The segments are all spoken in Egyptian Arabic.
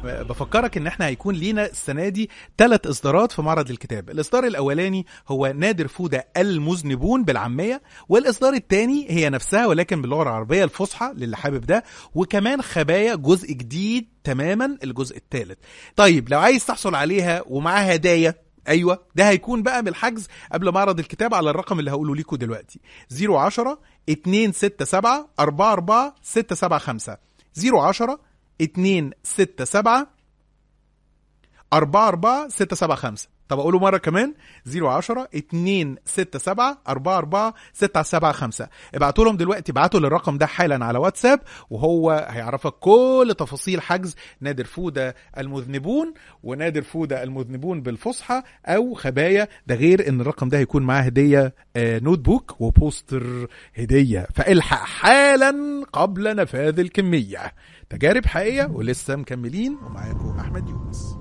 بفكرك ان احنا هيكون لينا السنه دي ثلاث اصدارات في معرض الكتاب الاصدار الاولاني هو نادر فوده المذنبون بالعاميه والاصدار الثاني هي نفسها ولكن باللغه العربيه الفصحى للي حابب ده وكمان خبايا جزء جديد تماما الجزء الثالث طيب لو عايز تحصل عليها ومعاها هدايا ايوه ده هيكون بقى بالحجز قبل معرض الكتاب على الرقم اللي هقوله لكم دلوقتي 010 267 44 675 010 267 44 675 طب اقوله مره كمان 010 267 44 675 ابعتوا لهم دلوقتي ابعتوا للرقم ده حالا على واتساب وهو هيعرفك كل تفاصيل حجز نادر فوده المذنبون ونادر فوده المذنبون بالفصحى او خبايا ده غير ان الرقم ده هيكون معاه هديه آه، نوت بوك وبوستر هديه فالحق حالا قبل نفاذ الكميه تجارب حقيقيه ولسه مكملين ومعاكم احمد يونس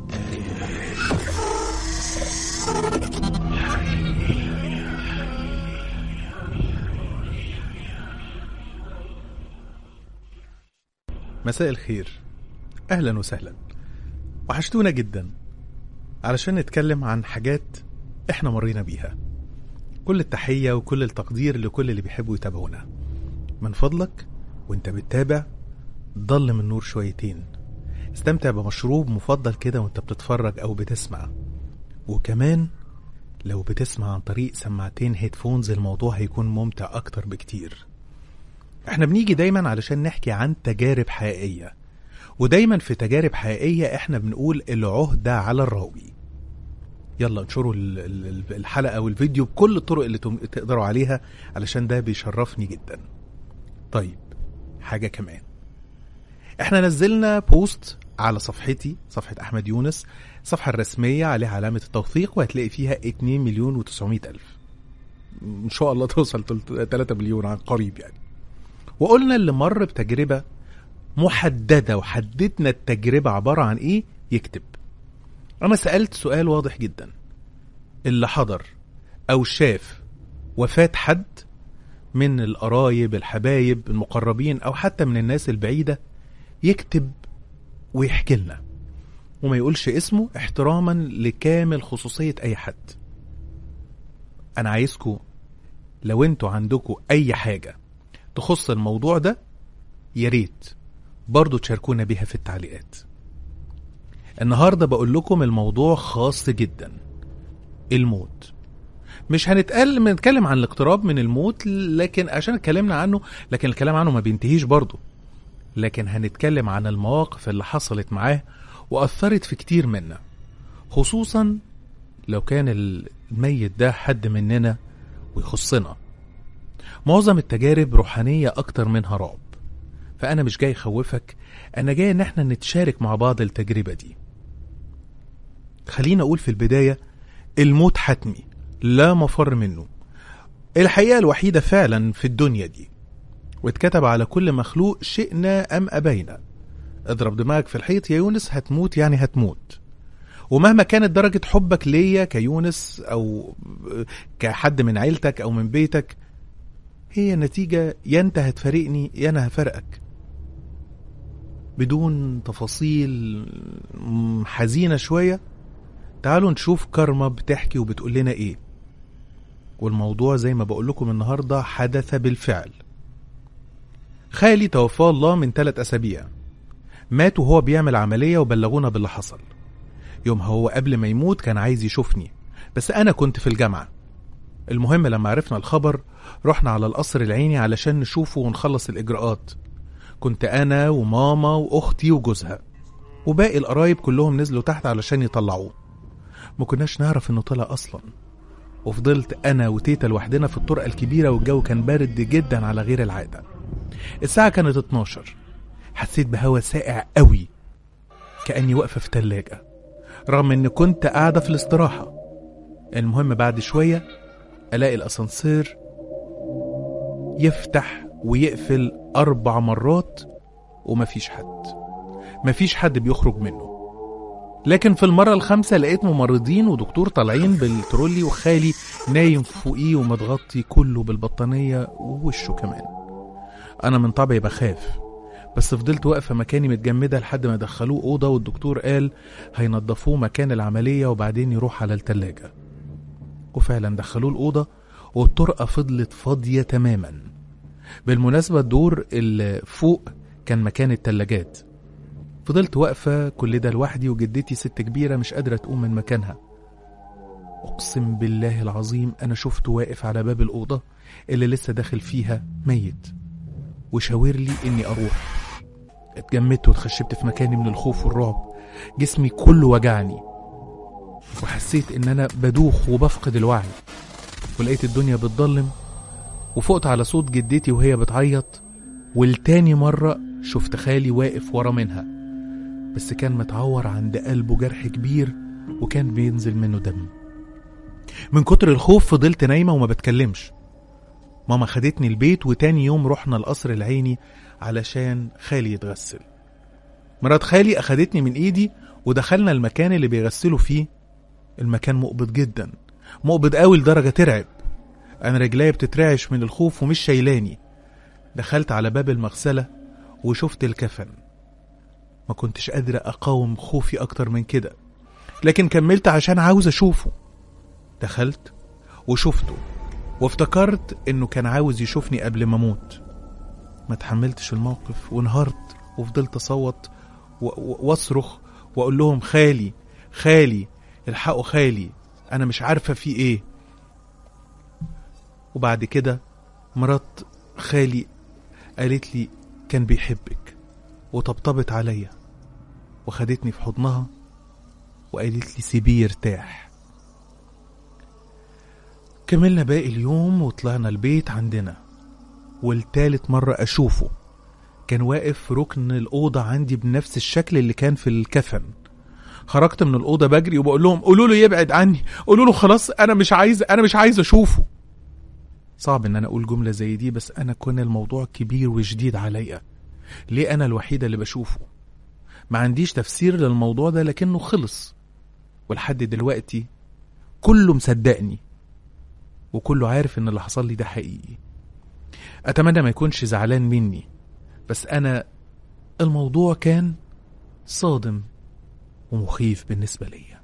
مساء الخير اهلا وسهلا وحشتونا جدا علشان نتكلم عن حاجات احنا مرينا بيها كل التحية وكل التقدير لكل اللي بيحبوا يتابعونا من فضلك وانت بتتابع ضل من نور شويتين استمتع بمشروب مفضل كده وانت بتتفرج او بتسمع وكمان لو بتسمع عن طريق سماعتين هيدفونز الموضوع هيكون ممتع اكتر بكتير احنا بنيجي دايما علشان نحكي عن تجارب حقيقية ودايما في تجارب حقيقية احنا بنقول العهدة على الراوي يلا انشروا ال- ال- الحلقة والفيديو بكل الطرق اللي تم- تقدروا عليها علشان ده بيشرفني جدا طيب حاجة كمان احنا نزلنا بوست على صفحتي صفحة احمد يونس الصفحة الرسمية عليها علامة التوثيق وهتلاقي فيها 2 مليون و900 الف ان شاء الله توصل 3 مليون عن قريب يعني وقلنا اللي مر بتجربة محددة وحددنا التجربة عبارة عن ايه يكتب انا سألت سؤال واضح جدا اللي حضر او شاف وفاة حد من القرايب الحبايب المقربين او حتى من الناس البعيدة يكتب ويحكي لنا وما يقولش اسمه احتراما لكامل خصوصية اي حد انا عايزكم لو انتوا عندكم اي حاجة تخص الموضوع ده يا ريت برضو تشاركونا بيها في التعليقات النهاردة بقول لكم الموضوع خاص جدا الموت مش هنتقل بنتكلم عن الاقتراب من الموت لكن عشان اتكلمنا عنه لكن الكلام عنه ما بينتهيش برضه لكن هنتكلم عن المواقف اللي حصلت معاه وأثرت في كتير منا خصوصا لو كان الميت ده حد مننا ويخصنا معظم التجارب روحانية أكتر منها رعب فأنا مش جاي أخوفك أنا جاي إن احنا نتشارك مع بعض التجربة دي خلينا أقول في البداية الموت حتمي لا مفر منه الحقيقة الوحيدة فعلا في الدنيا دي واتكتب على كل مخلوق شئنا أم أبينا اضرب دماغك في الحيط يا يونس هتموت يعني هتموت ومهما كانت درجة حبك ليا كيونس أو كحد من عيلتك أو من بيتك هي نتيجة يا أنت هتفارقني يا أنا هفارقك بدون تفاصيل م- حزينة شوية تعالوا نشوف كارما بتحكي وبتقول لنا ايه والموضوع زي ما بقول لكم النهاردة حدث بالفعل خالي توفاه الله من ثلاث أسابيع مات وهو بيعمل عملية وبلغونا باللي حصل يوم هو قبل ما يموت كان عايز يشوفني بس أنا كنت في الجامعة المهم لما عرفنا الخبر رحنا على القصر العيني علشان نشوفه ونخلص الإجراءات كنت أنا وماما وأختي وجوزها وباقي القرايب كلهم نزلوا تحت علشان يطلعوه ما كناش نعرف انه طلع اصلا وفضلت انا وتيتا لوحدنا في الطرقه الكبيره والجو كان بارد جدا على غير العاده الساعه كانت 12 حسيت بهوا ساقع قوي كاني واقفه في تلاجة رغم اني كنت قاعده في الاستراحه المهم بعد شويه الاقي الاسانسير يفتح ويقفل اربع مرات ومفيش حد مفيش حد بيخرج منه لكن في المرة الخامسة لقيت ممرضين ودكتور طالعين بالترولي وخالي نايم فوقيه ومتغطي كله بالبطانية ووشه كمان أنا من طبعي بخاف بس فضلت واقفة مكاني متجمدة لحد ما دخلوه أوضة والدكتور قال هينضفوه مكان العملية وبعدين يروح على التلاجة وفعلا دخلوه الأوضة والطرقة فضلت فاضية تماما بالمناسبة الدور اللي فوق كان مكان التلاجات فضلت واقفة كل ده لوحدي وجدتي ست كبيرة مش قادرة تقوم من مكانها أقسم بالله العظيم أنا شفته واقف على باب الأوضة اللي لسه داخل فيها ميت وشاور لي إني أروح اتجمدت واتخشبت في مكاني من الخوف والرعب جسمي كله وجعني وحسيت إن أنا بدوخ وبفقد الوعي ولقيت الدنيا بتضلم وفقت على صوت جدتي وهي بتعيط والتاني مرة شفت خالي واقف ورا منها بس كان متعور عند قلبه جرح كبير وكان بينزل منه دم من كتر الخوف فضلت نايمة وما بتكلمش ماما خدتني البيت وتاني يوم رحنا القصر العيني علشان خالي يتغسل مرات خالي أخدتني من إيدي ودخلنا المكان اللي بيغسلوا فيه المكان مقبض جدا مقبض قوي لدرجة ترعب أنا رجلي بتترعش من الخوف ومش شايلاني دخلت على باب المغسلة وشفت الكفن ما كنتش قادرة أقاوم خوفي أكتر من كده لكن كملت عشان عاوز أشوفه دخلت وشفته وافتكرت إنه كان عاوز يشوفني قبل ما أموت ما تحملتش الموقف وانهارت وفضلت أصوت و- و- واصرخ وأقول لهم خالي خالي الحقوا خالي أنا مش عارفة في إيه وبعد كده مرات خالي قالت لي كان بيحبك وطبطبت عليا وخدتني في حضنها وقالت لي سيبيه يرتاح كملنا باقي اليوم وطلعنا البيت عندنا والتالت مرة أشوفه كان واقف في ركن الأوضة عندي بنفس الشكل اللي كان في الكفن خرجت من الأوضة بجري وبقول لهم قولوا له يبعد عني قولوا له خلاص أنا مش عايز أنا مش عايز أشوفه صعب ان انا اقول جملة زي دي بس انا كان الموضوع كبير وجديد عليا ليه انا الوحيدة اللي بشوفه ما عنديش تفسير للموضوع ده لكنه خلص ولحد دلوقتي كله مصدقني وكله عارف ان اللي حصل لي ده حقيقي اتمنى ما يكونش زعلان مني بس انا الموضوع كان صادم ومخيف بالنسبة ليا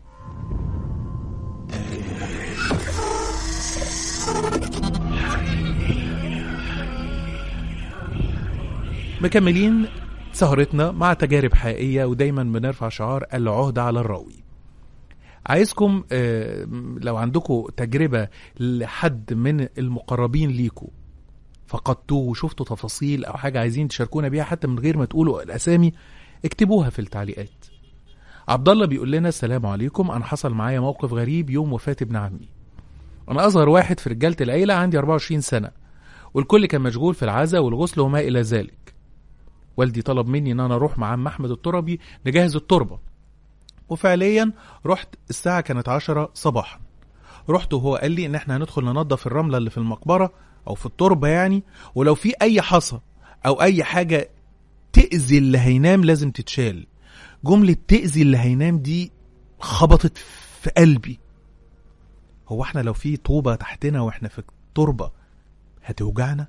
مكملين سهرتنا مع تجارب حقيقية ودايما بنرفع شعار العهدة على الراوي عايزكم آه، لو عندكم تجربة لحد من المقربين ليكم فقدتوه وشفتوا تفاصيل او حاجة عايزين تشاركونا بيها حتى من غير ما تقولوا الاسامي اكتبوها في التعليقات عبد الله بيقول لنا السلام عليكم انا حصل معايا موقف غريب يوم وفاة ابن عمي انا اصغر واحد في رجالة العيلة عندي 24 سنة والكل كان مشغول في العزاء والغسل وما الى ذلك والدي طلب مني ان انا اروح مع عم احمد التربي نجهز التربه وفعليا رحت الساعه كانت عشرة صباحا رحت وهو قال لي ان احنا هندخل ننظف الرمله اللي في المقبره او في التربه يعني ولو في اي حصى او اي حاجه تاذي اللي هينام لازم تتشال جمله تاذي اللي هينام دي خبطت في قلبي هو احنا لو في طوبه تحتنا واحنا في التربه هتوجعنا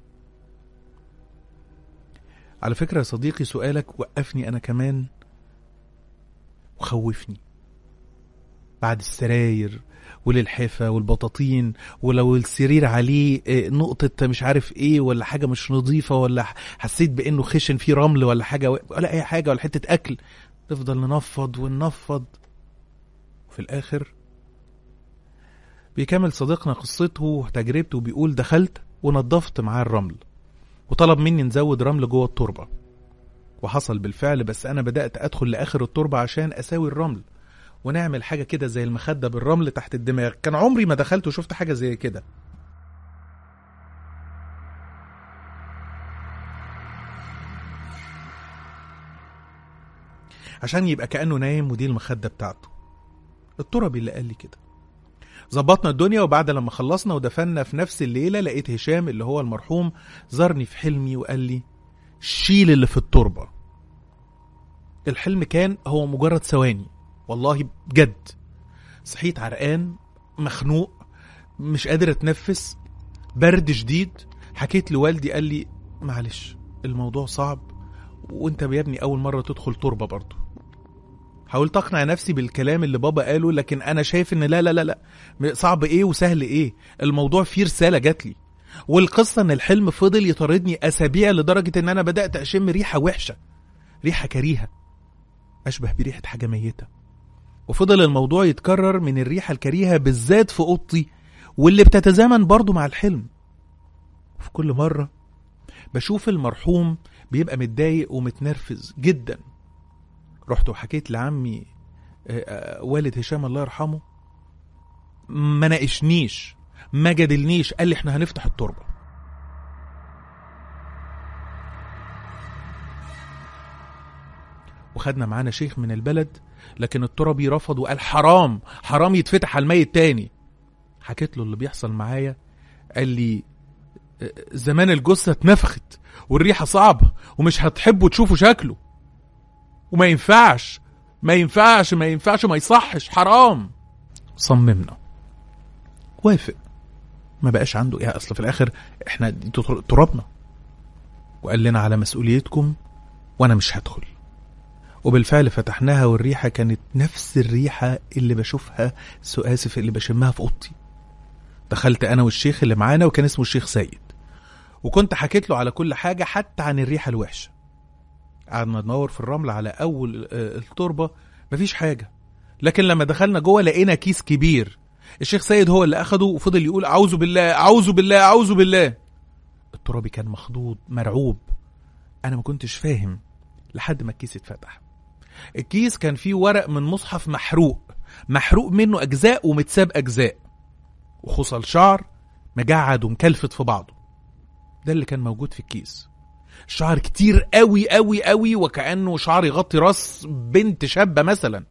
على فكرة يا صديقي سؤالك وقفني أنا كمان وخوفني بعد السراير وللحفة والبطاطين ولو السرير عليه آه، نقطة مش عارف ايه ولا حاجة مش نظيفة ولا ح- حسيت بانه خشن فيه رمل ولا حاجة ولا اي حاجة ولا حتة اكل نفضل ننفض وننفض وفي الاخر بيكمل صديقنا قصته وتجربته وبيقول دخلت ونضفت معاه الرمل وطلب مني نزود رمل جوه التربة وحصل بالفعل بس أنا بدأت أدخل لآخر التربة عشان أساوي الرمل ونعمل حاجة كده زي المخدة بالرمل تحت الدماغ كان عمري ما دخلت وشفت حاجة زي كده عشان يبقى كأنه نايم ودي المخدة بتاعته التربي اللي قال لي كده ظبطنا الدنيا وبعد لما خلصنا ودفنا في نفس الليلة لقيت هشام اللي هو المرحوم زارني في حلمي وقال لي شيل اللي في التربة الحلم كان هو مجرد ثواني والله بجد صحيت عرقان مخنوق مش قادر اتنفس برد شديد حكيت لوالدي قال لي معلش الموضوع صعب وانت يا ابني اول مره تدخل تربه برضه حاولت اقنع نفسي بالكلام اللي بابا قاله لكن انا شايف ان لا لا لا لا صعب ايه وسهل ايه الموضوع فيه رساله جات لي والقصه ان الحلم فضل يطاردني اسابيع لدرجه ان انا بدات اشم ريحه وحشه ريحه كريهه اشبه بريحه حاجه ميته وفضل الموضوع يتكرر من الريحه الكريهه بالذات في اوضتي واللي بتتزامن برضه مع الحلم في كل مره بشوف المرحوم بيبقى متضايق ومتنرفز جدا رحت وحكيت لعمي آه، آه، والد هشام الله يرحمه ما ناقشنيش ما جادلنيش قال لي احنا هنفتح التربه وخدنا معانا شيخ من البلد لكن التربي رفض وقال حرام حرام يتفتح على الميت تاني حكيت له اللي بيحصل معايا قال لي "آه، زمان الجثة اتنفخت والريحة صعبة ومش هتحبوا تشوفوا شكله وما ينفعش ما ينفعش ما ينفعش ما يصحش حرام صممنا وافق ما بقاش عنده ايه اصل في الاخر احنا دي تر- ترابنا وقال لنا على مسؤوليتكم وانا مش هدخل وبالفعل فتحناها والريحه كانت نفس الريحه اللي بشوفها سو اسف اللي بشمها في اوضتي دخلت انا والشيخ اللي معانا وكان اسمه الشيخ سيد وكنت حكيت له على كل حاجه حتى عن الريحه الوحشه قعدنا ندور في الرمل على اول آه، التربه مفيش حاجه لكن لما دخلنا جوه لقينا كيس كبير الشيخ سيد هو اللي اخده وفضل يقول اعوذ بالله اعوذ بالله اعوذ بالله الترابي كان مخضوض مرعوب انا ما كنتش فاهم لحد ما الكيس اتفتح الكيس كان فيه ورق من مصحف محروق محروق منه اجزاء ومتساب اجزاء وخصل شعر مجعد ومكلفت في بعضه ده اللي كان موجود في الكيس شعر كتير قوي قوي قوي وكأنه شعر يغطي راس بنت شابة مثلا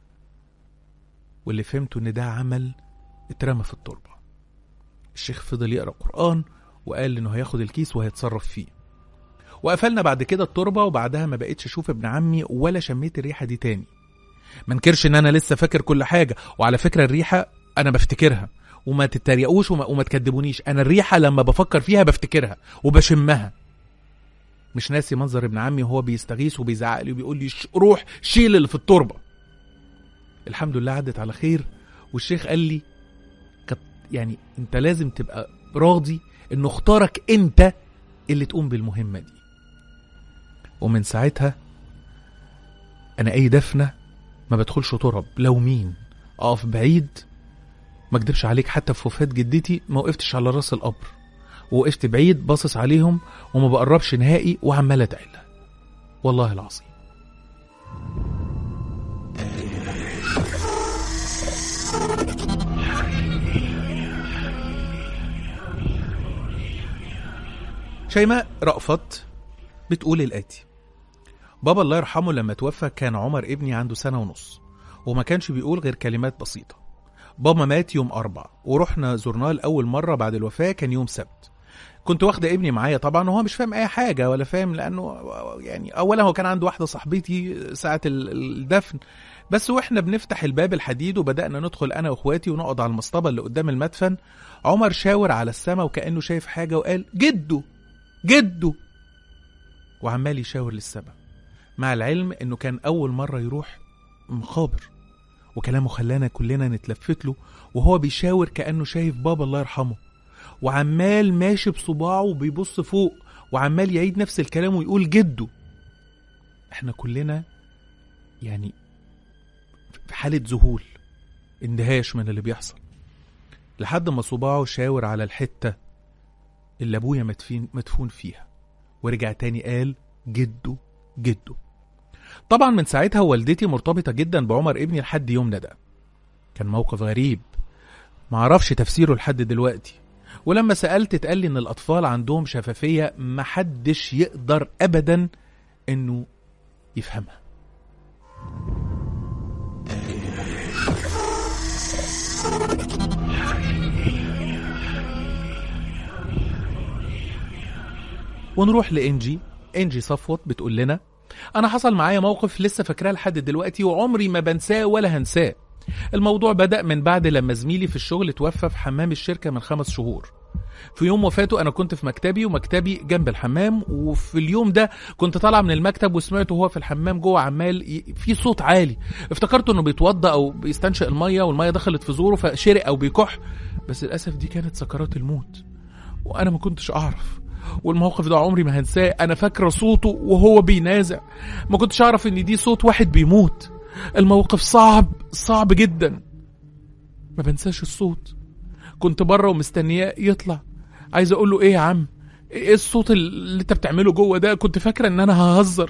واللي فهمته ان ده عمل اترمى في التربة الشيخ فضل يقرأ قرآن وقال انه هياخد الكيس وهيتصرف فيه وقفلنا بعد كده التربة وبعدها ما بقتش اشوف ابن عمي ولا شميت الريحة دي تاني منكرش ان انا لسه فاكر كل حاجة وعلى فكرة الريحة انا بفتكرها وما تتريقوش وما, وما تكدبونيش انا الريحة لما بفكر فيها بفتكرها وبشمها مش ناسي منظر ابن عمي وهو بيستغيث وبيزعق لي وبيقول لي "ش- روح شيل اللي في التربه الحمد لله عدت على خير والشيخ قال لي كت يعني انت لازم تبقى راضي انه اختارك انت اللي تقوم بالمهمه دي ومن ساعتها انا اي دفنه ما بدخلش ترب لو مين اقف بعيد ما اكدبش عليك حتى في وفاه جدتي ما وقفتش على راس القبر ووقفت بعيد باصص عليهم وما بقربش نهائي وعمال ادعي لها والله العظيم شيماء رأفت بتقول الآتي بابا الله يرحمه لما توفى كان عمر ابني عنده سنة ونص وما كانش بيقول غير كلمات بسيطة بابا مات يوم أربع ورحنا زرناه لأول مرة بعد الوفاة كان يوم سبت كنت واخده ابني معايا طبعا وهو مش فاهم اي حاجه ولا فاهم لانه يعني اولا هو كان عنده واحده صاحبتي ساعه ال- الدفن بس واحنا بنفتح الباب الحديد وبدانا ندخل انا واخواتي ونقعد على المصطبه اللي قدام المدفن عمر شاور على السما وكانه شايف حاجه وقال جده جده وعمال يشاور للسما مع العلم انه كان اول مره يروح مقابر وكلامه خلانا كلنا نتلفت له وهو بيشاور كانه شايف بابا الله يرحمه وعمال ماشي بصباعه وبيبص فوق وعمال يعيد نفس الكلام ويقول جده احنا كلنا يعني في حالة ذهول اندهاش من اللي بيحصل لحد ما صباعه شاور على الحتة اللي ابويا مدفين مدفون فيها ورجع تاني قال جده جده طبعا من ساعتها والدتي مرتبطة جدا بعمر ابني لحد يومنا ده كان موقف غريب معرفش تفسيره لحد دلوقتي ولما سألت اتقال لي ان الاطفال عندهم شفافية محدش يقدر ابدا انه يفهمها ونروح لانجي انجي صفوت بتقول لنا انا حصل معايا موقف لسه فاكراه لحد دلوقتي وعمري ما بنساه ولا هنساه الموضوع بدأ من بعد لما زميلي في الشغل توفى في حمام الشركة من خمس شهور في يوم وفاته انا كنت في مكتبي ومكتبي جنب الحمام وفي اليوم ده كنت طالع من المكتب وسمعته وهو في الحمام جوه عمال ي... في صوت عالي افتكرت انه بيتوضى او بيستنشق الميه والميه دخلت في زوره فشرق او بيكح بس للاسف دي كانت سكرات الموت وانا ما كنتش اعرف والموقف ده عمري ما هنساه انا فاكره صوته وهو بينازع ما كنتش اعرف ان دي صوت واحد بيموت الموقف صعب صعب جدا ما بنساش الصوت كنت بره ومستنياه يطلع عايز اقول له ايه يا عم ايه الصوت اللي انت بتعمله جوه ده كنت فاكره ان انا ههزر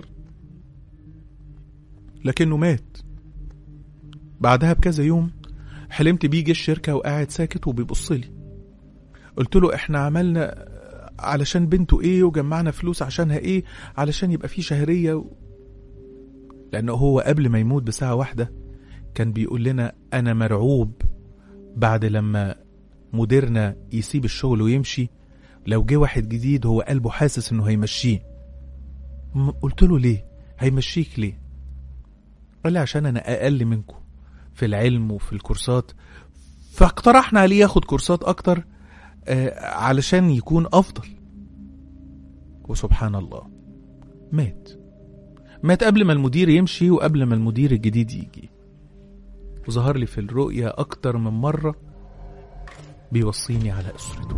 لكنه مات بعدها بكذا يوم حلمت بيه جه الشركه وقاعد ساكت وبيبص لي قلت له احنا عملنا علشان بنته ايه وجمعنا فلوس عشانها ايه علشان يبقى في شهريه و... لانه هو قبل ما يموت بساعه واحده كان بيقول لنا انا مرعوب بعد لما مديرنا يسيب الشغل ويمشي لو جه واحد جديد هو قلبه حاسس انه هيمشيه م- قلت له ليه هيمشيك ليه قال لي عشان انا اقل منكم في العلم وفي الكورسات فاقترحنا عليه ياخد كورسات اكتر آه علشان يكون افضل وسبحان الله مات مات قبل ما المدير يمشي وقبل ما المدير الجديد يجي وظهر لي في الرؤية أكتر من مرة بيوصيني على أسرته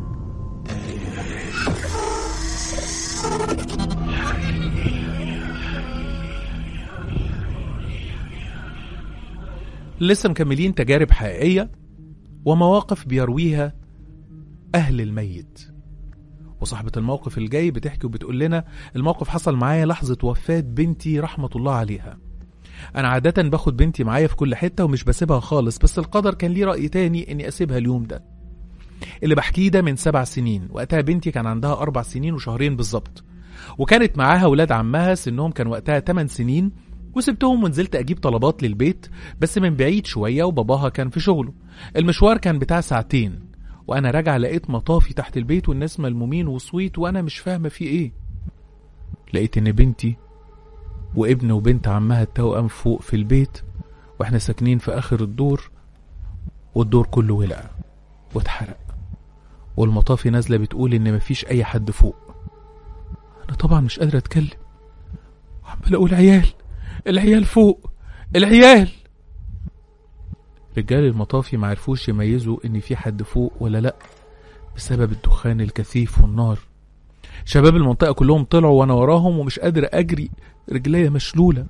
لسه مكملين تجارب حقيقية ومواقف بيرويها أهل الميت وصاحبة الموقف الجاي بتحكي وبتقول لنا الموقف حصل معايا لحظة وفاة بنتي رحمة الله عليها أنا عادة باخد بنتي معايا في كل حتة ومش بسيبها خالص بس القدر كان ليه رأي تاني إني أسيبها اليوم ده اللي بحكيه ده من سبع سنين وقتها بنتي كان عندها أربع سنين وشهرين بالظبط وكانت معاها ولاد عمها سنهم كان وقتها 8 سنين وسبتهم ونزلت أجيب طلبات للبيت بس من بعيد شوية وباباها كان في شغله المشوار كان بتاع ساعتين وأنا راجع لقيت مطافي تحت البيت والناس ملمومين وصويت وأنا مش فاهمة في إيه لقيت إن بنتي وابن وبنت عمها التوأم فوق في البيت واحنا ساكنين في آخر الدور والدور كله ولع واتحرق والمطافي نازلة بتقول إن مفيش أي حد فوق أنا طبعا مش قادرة أتكلم وعمال أقول عيال العيال فوق العيال رجال المطافي معرفوش يميزوا إن في حد فوق ولا لأ بسبب الدخان الكثيف والنار شباب المنطقة كلهم طلعوا وأنا وراهم ومش قادر أجري رجليا مشلولة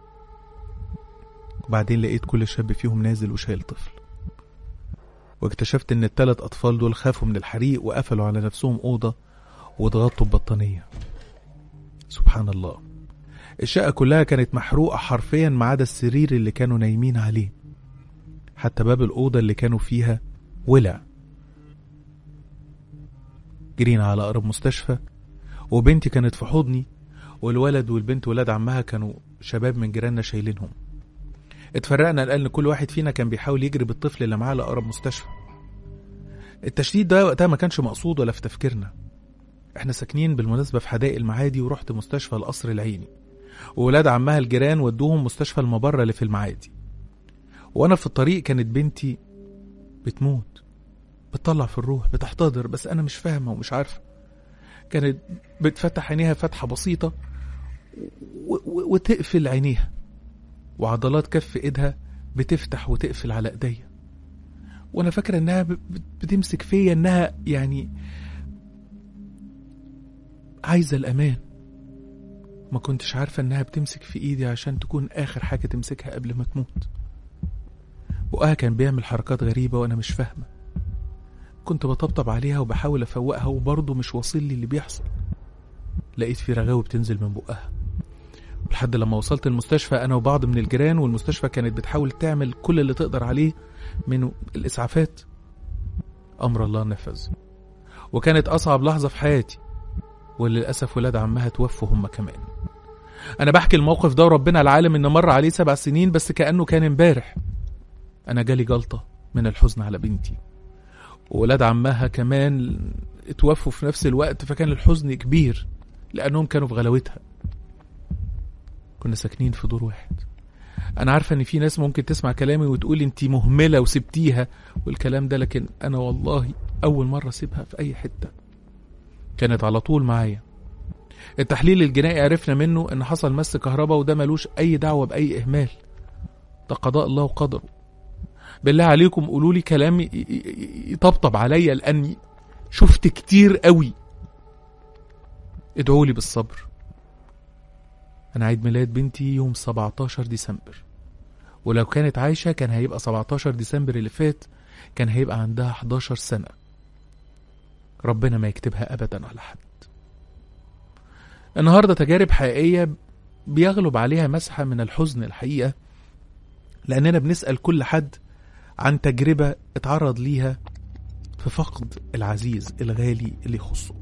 وبعدين لقيت كل شاب فيهم نازل وشايل طفل واكتشفت ان التلات اطفال دول خافوا من الحريق وقفلوا على نفسهم اوضه واتغطوا ببطانيه سبحان الله الشقه كلها كانت محروقه حرفيا ما عدا السرير اللي كانوا نايمين عليه حتى باب الاوضه اللي كانوا فيها ولع جرينا على اقرب مستشفى وبنتي كانت في حضني والولد والبنت ولاد عمها كانوا شباب من جيراننا شايلينهم اتفرقنا لان كل واحد فينا كان بيحاول يجري بالطفل اللي معاه لاقرب مستشفى التشديد ده وقتها ما كانش مقصود ولا في تفكيرنا احنا ساكنين بالمناسبه في حدائق المعادي ورحت مستشفى القصر العيني وولاد عمها الجيران ودوهم مستشفى المبرة اللي في المعادي وانا في الطريق كانت بنتي بتموت بتطلع في الروح بتحتضر بس انا مش فاهمه ومش عارفه كانت بتفتح عينيها فتحه بسيطه و- و- وتقفل عينيها وعضلات كف ايدها بتفتح وتقفل على ايديا وانا فاكره انها ب- ب- بتمسك فيا انها يعني عايزه الامان ما كنتش عارفه انها بتمسك في ايدي عشان تكون اخر حاجه تمسكها قبل ما تموت بقها كان بيعمل حركات غريبه وانا مش فاهمه كنت بطبطب عليها وبحاول افوقها وبرضه مش واصل لي اللي بيحصل لقيت في رغاوي بتنزل من بقها لحد لما وصلت المستشفى انا وبعض من الجيران والمستشفى كانت بتحاول تعمل كل اللي تقدر عليه من الاسعافات امر الله نفذ وكانت اصعب لحظه في حياتي وللاسف ولاد عمها توفوا هم كمان انا بحكي الموقف ده وربنا العالم ان مر عليه سبع سنين بس كانه كان امبارح انا جالي جلطه من الحزن على بنتي وولاد عمها كمان اتوفوا في نفس الوقت فكان الحزن كبير لانهم كانوا في غلاوتها كنا ساكنين في دور واحد انا عارفه ان في ناس ممكن تسمع كلامي وتقول انت مهمله وسبتيها والكلام ده لكن انا والله اول مره اسيبها في اي حته كانت على طول معايا التحليل الجنائي عرفنا منه ان حصل مس كهرباء وده ملوش اي دعوه باي اهمال ده قضاء الله وقدره بالله عليكم قولوا لي كلام ي- ي- يطبطب عليا لاني شفت كتير قوي ادعوا لي بالصبر انا عيد ميلاد بنتي يوم 17 ديسمبر ولو كانت عايشه كان هيبقى 17 ديسمبر اللي فات كان هيبقى عندها 11 سنه ربنا ما يكتبها ابدا على حد النهارده تجارب حقيقيه بيغلب عليها مسحه من الحزن الحقيقه لاننا بنسال كل حد عن تجربه اتعرض ليها في فقد العزيز الغالي اللي يخصه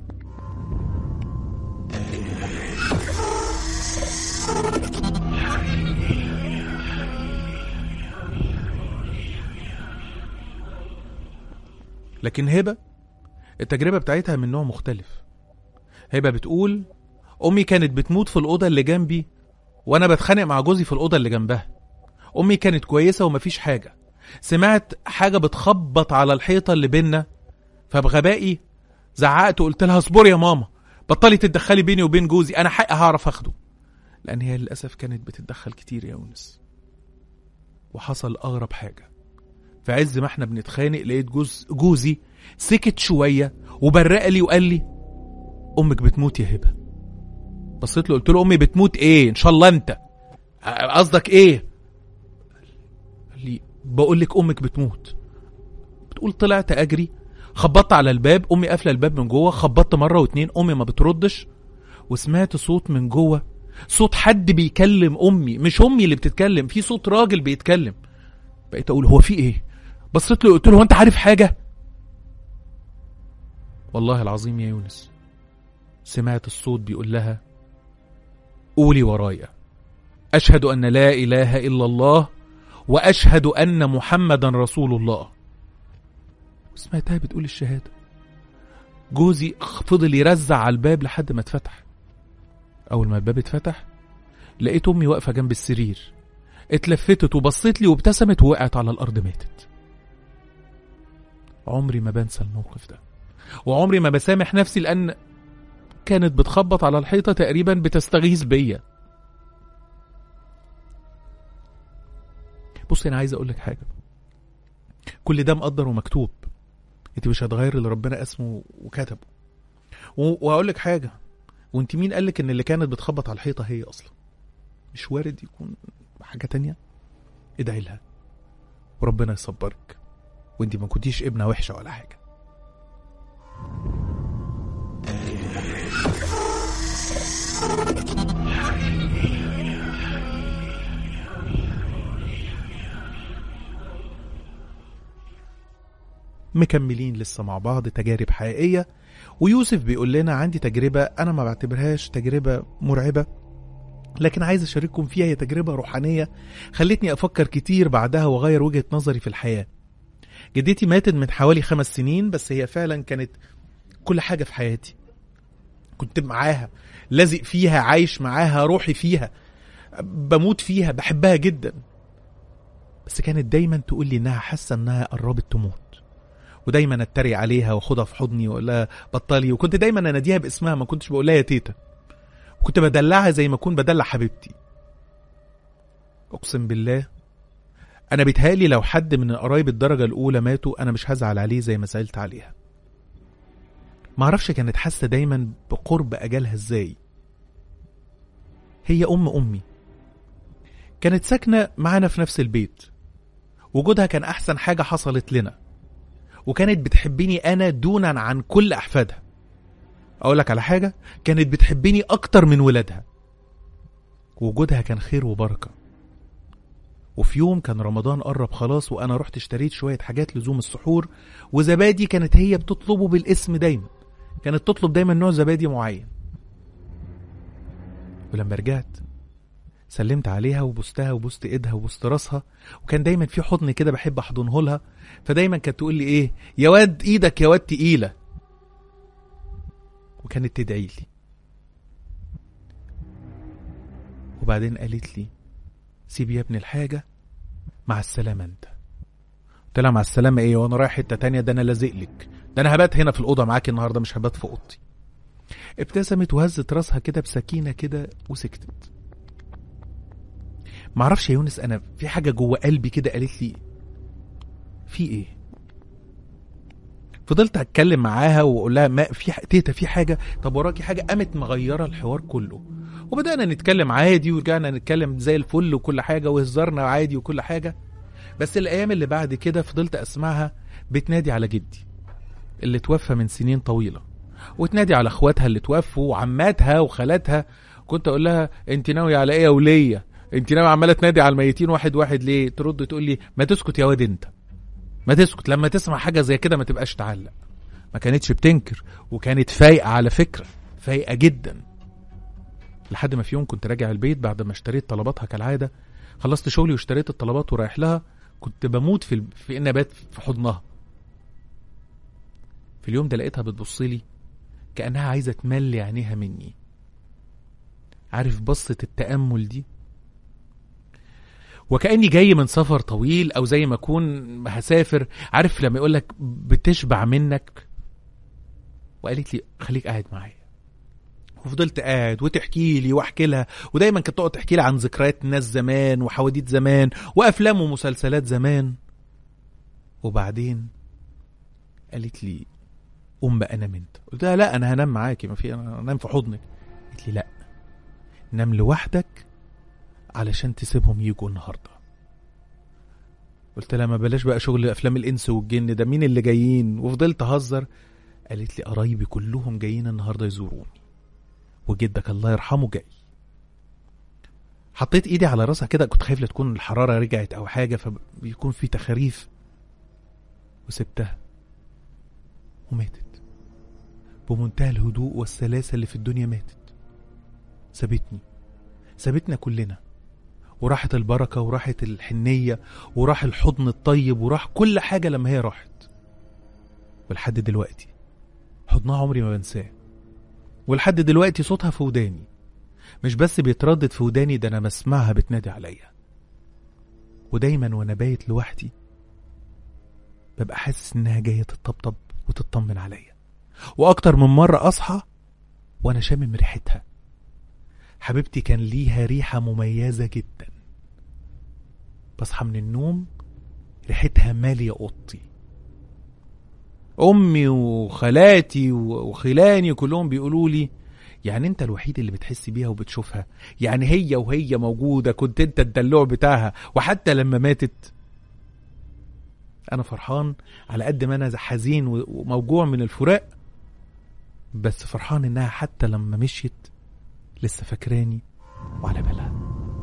لكن هبه التجربه بتاعتها من نوع مختلف هبه بتقول امي كانت بتموت في الاوضه اللي جنبي وانا بتخانق مع جوزي في الاوضه اللي جنبها امي كانت كويسه ومفيش حاجه سمعت حاجه بتخبط على الحيطه اللي بينا فبغبائي زعقت وقلت لها اصبري يا ماما بطلي تتدخلي بيني وبين جوزي انا حقي هعرف اخده لان هي للاسف كانت بتتدخل كتير يا يونس وحصل اغرب حاجه في عز ما احنا بنتخانق لقيت جوز جوزي سكت شويه وبرق لي وقال لي امك بتموت يا هبه بصيت له قلت له امي بتموت ايه ان شاء الله انت ع- قصدك ايه قال لي بقول لك امك بتموت بتقول طلعت اجري خبطت على الباب امي قافله الباب من جوه خبطت مره واتنين امي ما بتردش وسمعت صوت من جوه صوت حد بيكلم امي مش امي اللي بتتكلم في صوت راجل بيتكلم بقيت اقول هو في ايه بصيت له قلت له هو انت عارف حاجه والله العظيم يا يونس سمعت الصوت بيقول لها قولي ورايا اشهد ان لا اله الا الله واشهد ان محمدا رسول الله سمعتها بتقول الشهاده جوزي فضل يرزع على الباب لحد ما اتفتح اول ما الباب اتفتح لقيت امي واقفه جنب السرير اتلفتت وبصيت لي وابتسمت ووقعت على الارض ماتت عمري ما بنسى الموقف ده وعمري ما بسامح نفسي لان كانت بتخبط على الحيطه تقريبا بتستغيث بيا بصي انا عايز اقول لك حاجه كل ده مقدر ومكتوب انت مش هتغير اللي ربنا اسمه وكتبه و- واقول لك حاجه وانت مين قال لك ان اللي كانت بتخبط على الحيطه هي اصلا مش وارد يكون حاجه تانية ادعي لها وربنا يصبرك وانت ما كنتيش ابنه وحشه ولا حاجه مكملين لسه مع بعض تجارب حقيقية ويوسف بيقول لنا عندي تجربة أنا ما بعتبرهاش تجربة مرعبة لكن عايز أشارككم فيها هي تجربة روحانية خلتني أفكر كتير بعدها وأغير وجهة نظري في الحياة جدتي ماتت من حوالي خمس سنين بس هي فعلا كانت كل حاجة في حياتي كنت معاها لازق فيها عايش معاها روحي فيها بموت فيها بحبها جدا بس كانت دايما تقول لي انها حاسه انها قربت تموت ودايما اتريق عليها واخدها في حضني واقول لها بطلي وكنت دايما اناديها باسمها ما كنتش بقول لها يا تيتا وكنت بدلعها زي ما اكون بدلع حبيبتي اقسم بالله انا بيتهيألي لو حد من قرايب الدرجه الاولى ماتوا انا مش هزعل عليه زي ما زعلت عليها معرفش كانت حاسه دايما بقرب اجالها ازاي هي ام امي كانت ساكنه معانا في نفس البيت وجودها كان احسن حاجه حصلت لنا وكانت بتحبني انا دونا عن كل احفادها اقول لك على حاجه كانت بتحبني اكتر من ولادها وجودها كان خير وبركه وفي يوم كان رمضان قرب خلاص وانا رحت اشتريت شويه حاجات لزوم السحور وزبادي كانت هي بتطلبه بالاسم دايما كانت تطلب دايما نوع زبادي معين ولما رجعت سلمت عليها وبوستها وبوست ايدها وبوست راسها وكان دايما في حضن كده بحب احضنه لها فدايما كانت تقول لي ايه يا واد ايدك يا واد تقيله وكانت تدعي لي وبعدين قالت لي سيب يا ابني الحاجة مع السلامة انت قلت لها مع السلامة ايه وانا رايح حتة تانية ده انا لازق لك ده انا هبات هنا في الأوضة معاكي النهاردة مش هبات في أوضتي ابتسمت وهزت راسها كده بسكينة كده وسكتت معرفش يا يونس انا في حاجة جوه قلبي كده قالت لي في ايه فضلت اتكلم معاها واقول لها ما في ح- تيتا في حاجه طب وراكي حاجه قامت مغيره الحوار كله وبدانا نتكلم عادي ورجعنا نتكلم زي الفل وكل حاجه وهزارنا عادي وكل حاجه بس الايام اللي بعد كده فضلت اسمعها بتنادي على جدي اللي توفى من سنين طويله وتنادي على اخواتها اللي توفوا وعماتها وخالاتها كنت اقول لها انت ناويه على ايه يا وليه انت ناويه عماله تنادي على الميتين واحد واحد ليه ترد تقول لي ما تسكت يا واد انت ما تسكت لما تسمع حاجه زي كده ما تبقاش تعلق ما كانتش بتنكر وكانت فايقه على فكره فايقه جدا لحد ما في يوم كنت راجع البيت بعد ما اشتريت طلباتها كالعاده خلصت شغلي واشتريت الطلبات ورايح لها كنت بموت في ال... في ان ابات في حضنها في اليوم ده لقيتها بتبص لي كانها عايزه تملي عينيها مني عارف بصه التامل دي وكاني جاي من سفر طويل او زي ما اكون هسافر عارف لما يقول لك بتشبع منك وقالت لي خليك قاعد معايا وفضلت قاعد وتحكي لي واحكي لها ودايما كانت تقعد تحكي لي عن ذكريات ناس زمان وحواديت زمان وافلام ومسلسلات زمان وبعدين قالت لي قوم بقى نام انت قلت لها لا انا هنام معاكي ما في انا انام في حضنك قالت لي لا نام لوحدك علشان تسيبهم يجوا النهارده قلت لها ما بلاش بقى شغل افلام الانس والجن ده مين اللي جايين وفضلت اهزر قالت لي قرايبي كلهم جايين النهارده يزوروني وجدك الله يرحمه جاي حطيت ايدي على راسها كده كنت خايف لا تكون الحراره رجعت او حاجه فبيكون في تخاريف وسبتها وماتت بمنتهى الهدوء والسلاسه اللي في الدنيا ماتت سابتني سابتنا كلنا وراحت البركة وراحت الحنية وراح الحضن الطيب وراح كل حاجة لما هي راحت ولحد دلوقتي حضنها عمري ما بنساه ولحد دلوقتي صوتها في وداني مش بس بيتردد في وداني ده انا بسمعها بتنادي عليا ودايما وانا بايت لوحدي ببقى حاسس انها جايه تطبطب وتطمن عليا واكتر من مره اصحى وانا شامم ريحتها حبيبتي كان ليها ريحه مميزه جدا بصحى من النوم ريحتها ماليه اوضتي امي وخالاتي وخلاني كلهم بيقولوا لي يعني انت الوحيد اللي بتحس بيها وبتشوفها يعني هي وهي موجودة كنت انت الدلوع بتاعها وحتى لما ماتت انا فرحان على قد ما انا حزين وموجوع من الفراق بس فرحان انها حتى لما مشيت لسه فاكراني وعلى بالها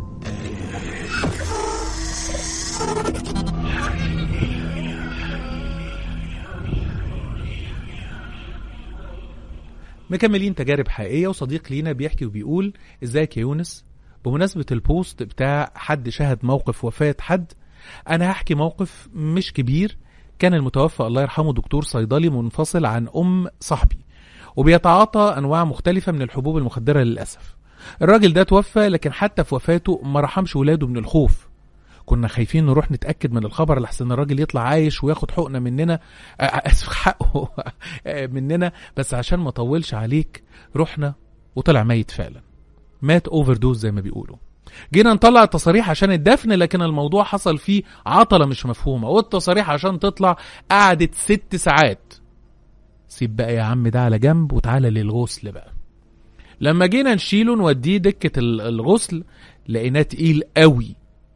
مكملين تجارب حقيقية وصديق لينا بيحكي وبيقول ازيك يا يونس بمناسبة البوست بتاع حد شهد موقف وفاة حد انا هحكي موقف مش كبير كان المتوفى الله يرحمه دكتور صيدلي منفصل عن ام صاحبي وبيتعاطى انواع مختلفة من الحبوب المخدرة للأسف الراجل ده توفى لكن حتى في وفاته ما رحمش ولاده من الخوف كنا خايفين نروح نتاكد من الخبر لحسن الراجل يطلع عايش وياخد حقنه مننا اسف حقه مننا بس عشان ما اطولش عليك رحنا وطلع ميت فعلا مات اوفر دوز زي ما بيقولوا جينا نطلع التصاريح عشان الدفن لكن الموضوع حصل فيه عطلة مش مفهومة والتصاريح عشان تطلع قعدت ست ساعات سيب بقى يا عم ده على جنب وتعالى للغسل بقى لما جينا نشيله نوديه دكة الغسل لقيناه تقيل قوي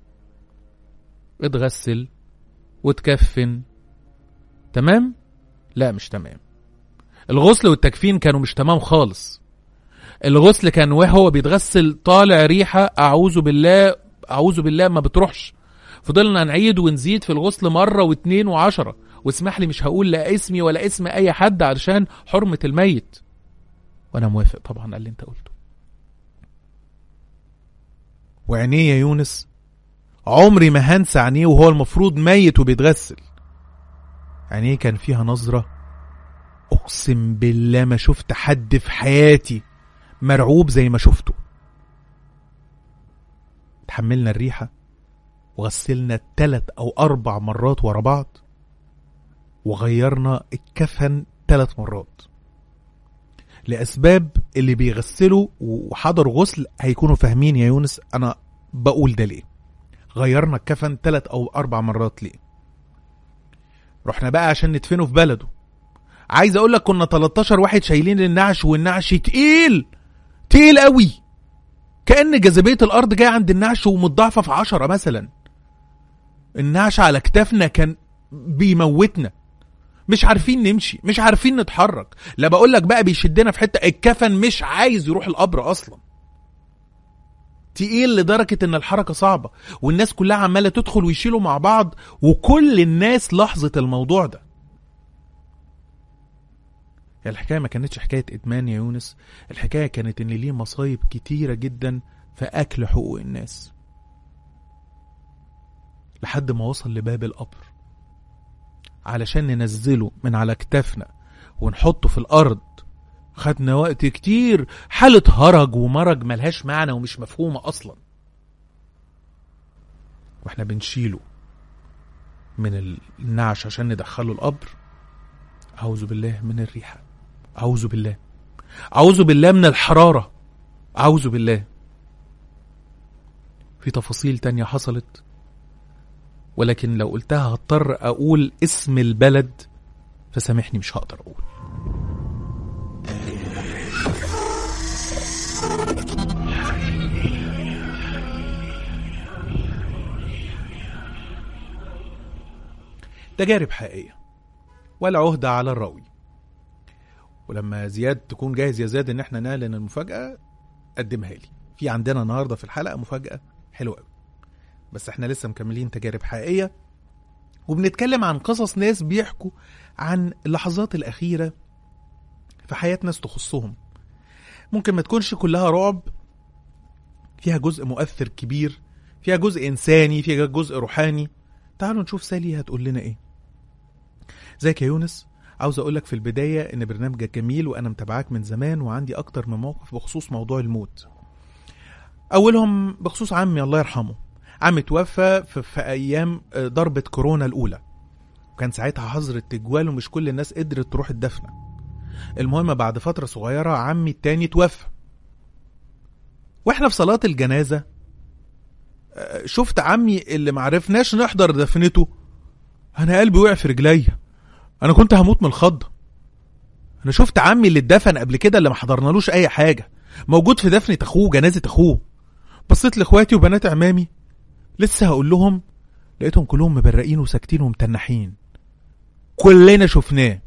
اتغسل وتكفن تمام لا مش تمام الغسل والتكفين كانوا مش تمام خالص الغسل كان وهو بيتغسل طالع ريحة أعوذ بالله أعوذ بالله ما بتروحش فضلنا نعيد ونزيد في الغسل مرة واتنين وعشرة واسمح لي مش هقول لا اسمي ولا اسم أي حد علشان حرمة الميت وأنا موافق طبعا على اللي أنت قلته وعينيه يا يونس عمري ما هنسى عينيه وهو المفروض ميت وبيتغسل عينيه كان فيها نظرة أقسم بالله ما شفت حد في حياتي مرعوب زي ما شفته تحملنا الريحة وغسلنا تلت أو أربع مرات ورا بعض وغيرنا الكفن تلت مرات لأسباب اللي بيغسلوا وحضروا غسل هيكونوا فاهمين يا يونس أنا بقول ده ليه غيرنا الكفن تلت أو أربع مرات ليه رحنا بقى عشان ندفنه في بلده عايز اقول لك كنا 13 واحد شايلين النعش والنعش تقيل تقيل قوي كأن جاذبية الأرض جاية عند النعش ومتضاعفة في عشرة مثلا النعش على كتافنا كان بيموتنا مش عارفين نمشي مش عارفين نتحرك لا بقول لك بقى بيشدنا في حتة الكفن مش عايز يروح القبر أصلا تقيل لدرجة ان الحركة صعبة والناس كلها عمالة تدخل ويشيلوا مع بعض وكل الناس لاحظت الموضوع ده هي الحكاية ما كانتش حكاية إدمان يا يونس الحكاية كانت إن ليه مصايب كتيرة جدا في أكل حقوق الناس لحد ما وصل لباب القبر علشان ننزله من على كتافنا ونحطه في الأرض خدنا وقت كتير حالة هرج ومرج ملهاش معنى ومش مفهومة أصلا واحنا بنشيله من النعش عشان ندخله القبر أعوذ بالله من الريحة أعوذ بالله أعوذ بالله من الحرارة أعوذ بالله في تفاصيل تانية حصلت ولكن لو قلتها هضطر أقول اسم البلد فسامحني مش هقدر أقول تجارب حقيقية ولا عهدة على الراوي ولما زياد تكون جاهز يا زياد ان احنا نعلن المفاجأة قدمها لي في عندنا النهاردة في الحلقة مفاجأة حلوة قوي بس احنا لسه مكملين تجارب حقيقية وبنتكلم عن قصص ناس بيحكوا عن اللحظات الأخيرة في حياة ناس تخصهم ممكن ما تكونش كلها رعب فيها جزء مؤثر كبير فيها جزء إنساني فيها جزء روحاني تعالوا نشوف سالي هتقول لنا إيه ازيك يا يونس عاوز اقول لك في البدايه ان برنامجك جميل وانا متابعاك من زمان وعندي اكتر من موقف بخصوص موضوع الموت اولهم بخصوص عمي الله يرحمه عمي توفى في, في ايام ضربه كورونا الاولى وكان ساعتها حظر التجوال ومش كل الناس قدرت تروح الدفنه المهم بعد فتره صغيره عمي التاني توفى واحنا في صلاه الجنازه شفت عمي اللي معرفناش نحضر دفنته انا قلبي وقع في رجليا انا كنت هموت من الخضه انا شفت عمي اللي اتدفن قبل كده اللي ما حضرنالوش اي حاجه موجود في دفنه اخوه جنازه اخوه بصيت لاخواتي وبنات عمامي لسه هقول لهم لقيتهم كلهم مبرقين وساكتين ومتنحين كلنا شفناه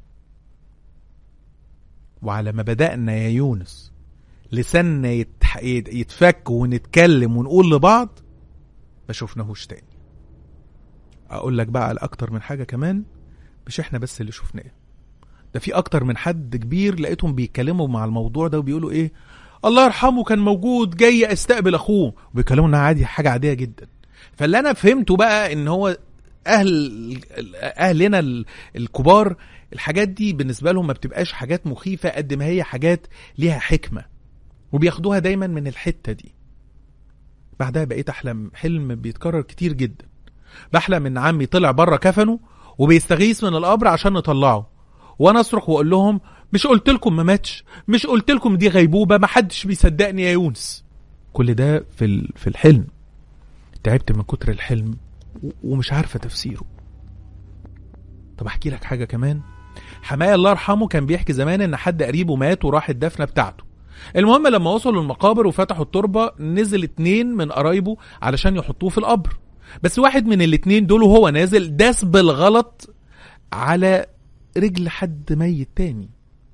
وعلى ما بدأنا يا يونس لساننا يتح... يتفك ونتكلم ونقول لبعض ما شفناهوش تاني اقول لك بقى على اكتر من حاجه كمان مش احنا بس اللي شفناه ده في اكتر من حد كبير لقيتهم بيتكلموا مع الموضوع ده وبيقولوا ايه الله يرحمه كان موجود جاي استقبل اخوه وبيتكلموا انها عادي حاجه عاديه جدا فاللي انا فهمته بقى ان هو اهل اهلنا الكبار الحاجات دي بالنسبه لهم ما بتبقاش حاجات مخيفه قد ما هي حاجات ليها حكمه وبياخدوها دايما من الحته دي بعدها بقيت احلم حلم بيتكرر كتير جدا بحلم ان عمي طلع بره كفنه وبيستغيث من القبر عشان نطلعه وانا اصرخ واقول لهم مش قلت لكم ما ماتش مش قلت لكم دي غيبوبه ما حدش بيصدقني يا يونس كل ده في في الحلم تعبت من كتر الحلم ومش عارفه تفسيره طب احكي لك حاجه كمان حماية الله يرحمه كان بيحكي زمان ان حد قريبه مات وراح الدفنه بتاعته المهم لما وصلوا المقابر وفتحوا التربه نزل اتنين من قرايبه علشان يحطوه في القبر بس واحد من الاتنين دول وهو نازل داس بالغلط على رجل حد ميت تاني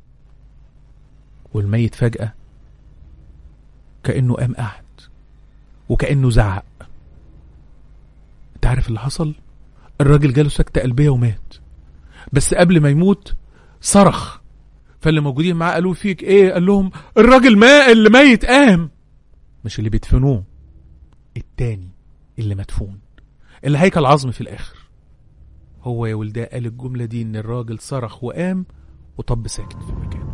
والميت فجأة كأنه قام قعد وكأنه زعق انت عارف اللي حصل الراجل جاله سكتة قلبية ومات بس قبل ما يموت صرخ فاللي موجودين معاه قالوا فيك ايه قال لهم الراجل ما اللي ميت قام مش اللي بيدفنوه التاني اللي مدفون اللي هيكل عظم في الاخر هو يا ولداء قال الجملة دي ان الراجل صرخ وقام وطب ساكت في مكانه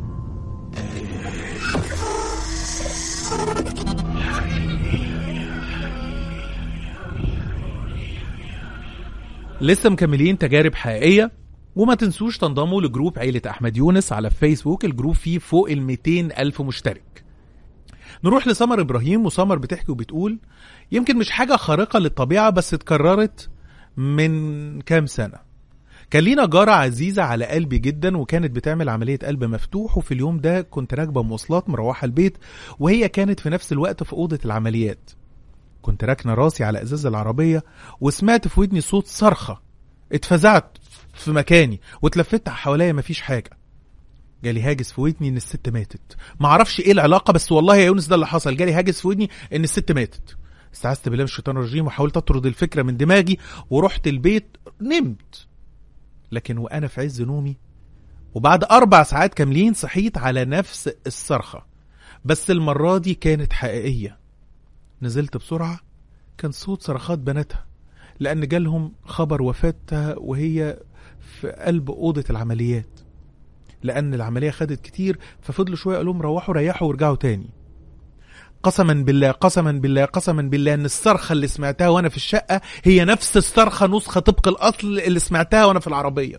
لسه مكملين تجارب حقيقيه وما تنسوش تنضموا لجروب عيلة أحمد يونس على فيسبوك الجروب فيه فوق ال 200 ألف مشترك نروح لسمر إبراهيم وسمر بتحكي وبتقول يمكن مش حاجة خارقة للطبيعة بس اتكررت من كام سنة كان لينا جارة عزيزة على قلبي جدا وكانت بتعمل عملية قلب مفتوح وفي اليوم ده كنت راكبة مواصلات مروحة البيت وهي كانت في نفس الوقت في أوضة العمليات كنت راكنة راسي على إزاز العربية وسمعت في ودني صوت صرخة اتفزعت في مكاني واتلفت حواليا مفيش حاجة جالي هاجس في ودني ان الست ماتت معرفش ايه العلاقة بس والله يا يونس ده اللي حصل جالي هاجس في ودني ان الست ماتت استعذت بالله من الشيطان الرجيم وحاولت اطرد الفكرة من دماغي ورحت البيت نمت لكن وانا في عز نومي وبعد اربع ساعات كاملين صحيت على نفس الصرخة بس المرة دي كانت حقيقية نزلت بسرعة كان صوت صرخات بناتها لأن جالهم خبر وفاتها وهي في قلب أوضة العمليات لأن العملية خدت كتير ففضلوا شوية قالوا لهم روحوا ريحوا وارجعوا تاني قسما بالله قسما بالله قسما بالله ان الصرخة اللي سمعتها وانا في الشقة هي نفس الصرخة نسخة طبق الاصل اللي سمعتها وانا في العربية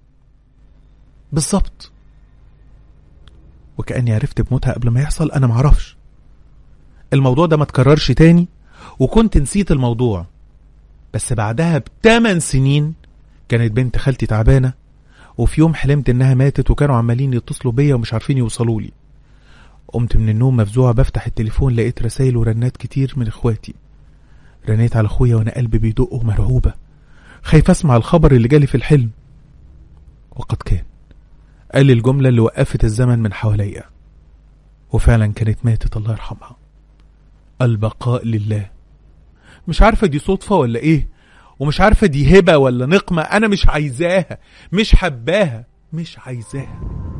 بالظبط وكأني عرفت بموتها قبل ما يحصل انا معرفش الموضوع ده ما تكررش تاني وكنت نسيت الموضوع بس بعدها بثمان سنين كانت بنت خالتي تعبانة وفي يوم حلمت انها ماتت وكانوا عمالين يتصلوا بيا ومش عارفين يوصلوا لي قمت من النوم مفزوعة بفتح التليفون لقيت رسايل ورنات كتير من اخواتي رنيت على اخويا وانا قلبي بيدق ومرعوبة خايف اسمع الخبر اللي جالي في الحلم وقد كان قال لي الجملة اللي وقفت الزمن من حواليا وفعلا كانت ماتت الله يرحمها البقاء لله مش عارفة دي صدفة ولا ايه ومش عارفة دي هبة ولا نقمة انا مش عايزاها مش حباها مش عايزاها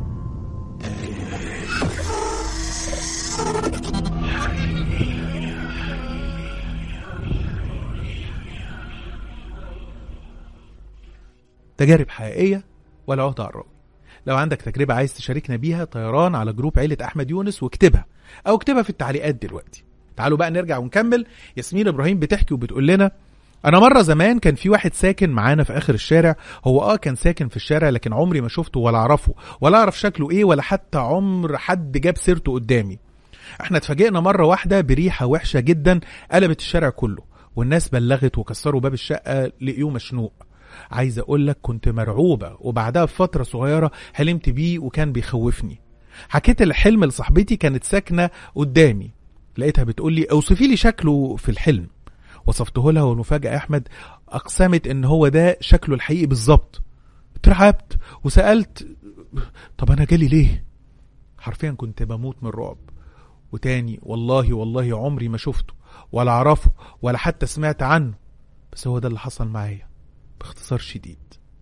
تجارب حقيقية ولا عهدة على الراوي لو عندك تجربة عايز تشاركنا بيها طيران على جروب عيلة أحمد يونس واكتبها أو اكتبها في التعليقات دلوقتي تعالوا بقى نرجع ونكمل ياسمين إبراهيم بتحكي وبتقول لنا أنا مرة زمان كان في واحد ساكن معانا في آخر الشارع هو آه كان ساكن في الشارع لكن عمري ما شفته ولا أعرفه ولا أعرف شكله إيه ولا حتى عمر حد جاب سيرته قدامي احنا اتفاجئنا مرة واحدة بريحة وحشة جدا قلبت الشارع كله والناس بلغت وكسروا باب الشقة لقيوه مشنوق عايز اقول لك كنت مرعوبة وبعدها بفترة صغيرة حلمت بيه وكان بيخوفني حكيت الحلم لصاحبتي كانت ساكنة قدامي لقيتها بتقول لي اوصفي لي شكله في الحلم وصفته لها والمفاجأة احمد اقسمت ان هو ده شكله الحقيقي بالظبط اترعبت وسألت طب انا جالي ليه حرفيا كنت بموت من الرعب وتاني والله والله عمري ما شفته ولا اعرفه ولا حتى سمعت عنه بس هو ده اللي حصل معايا باختصار شديد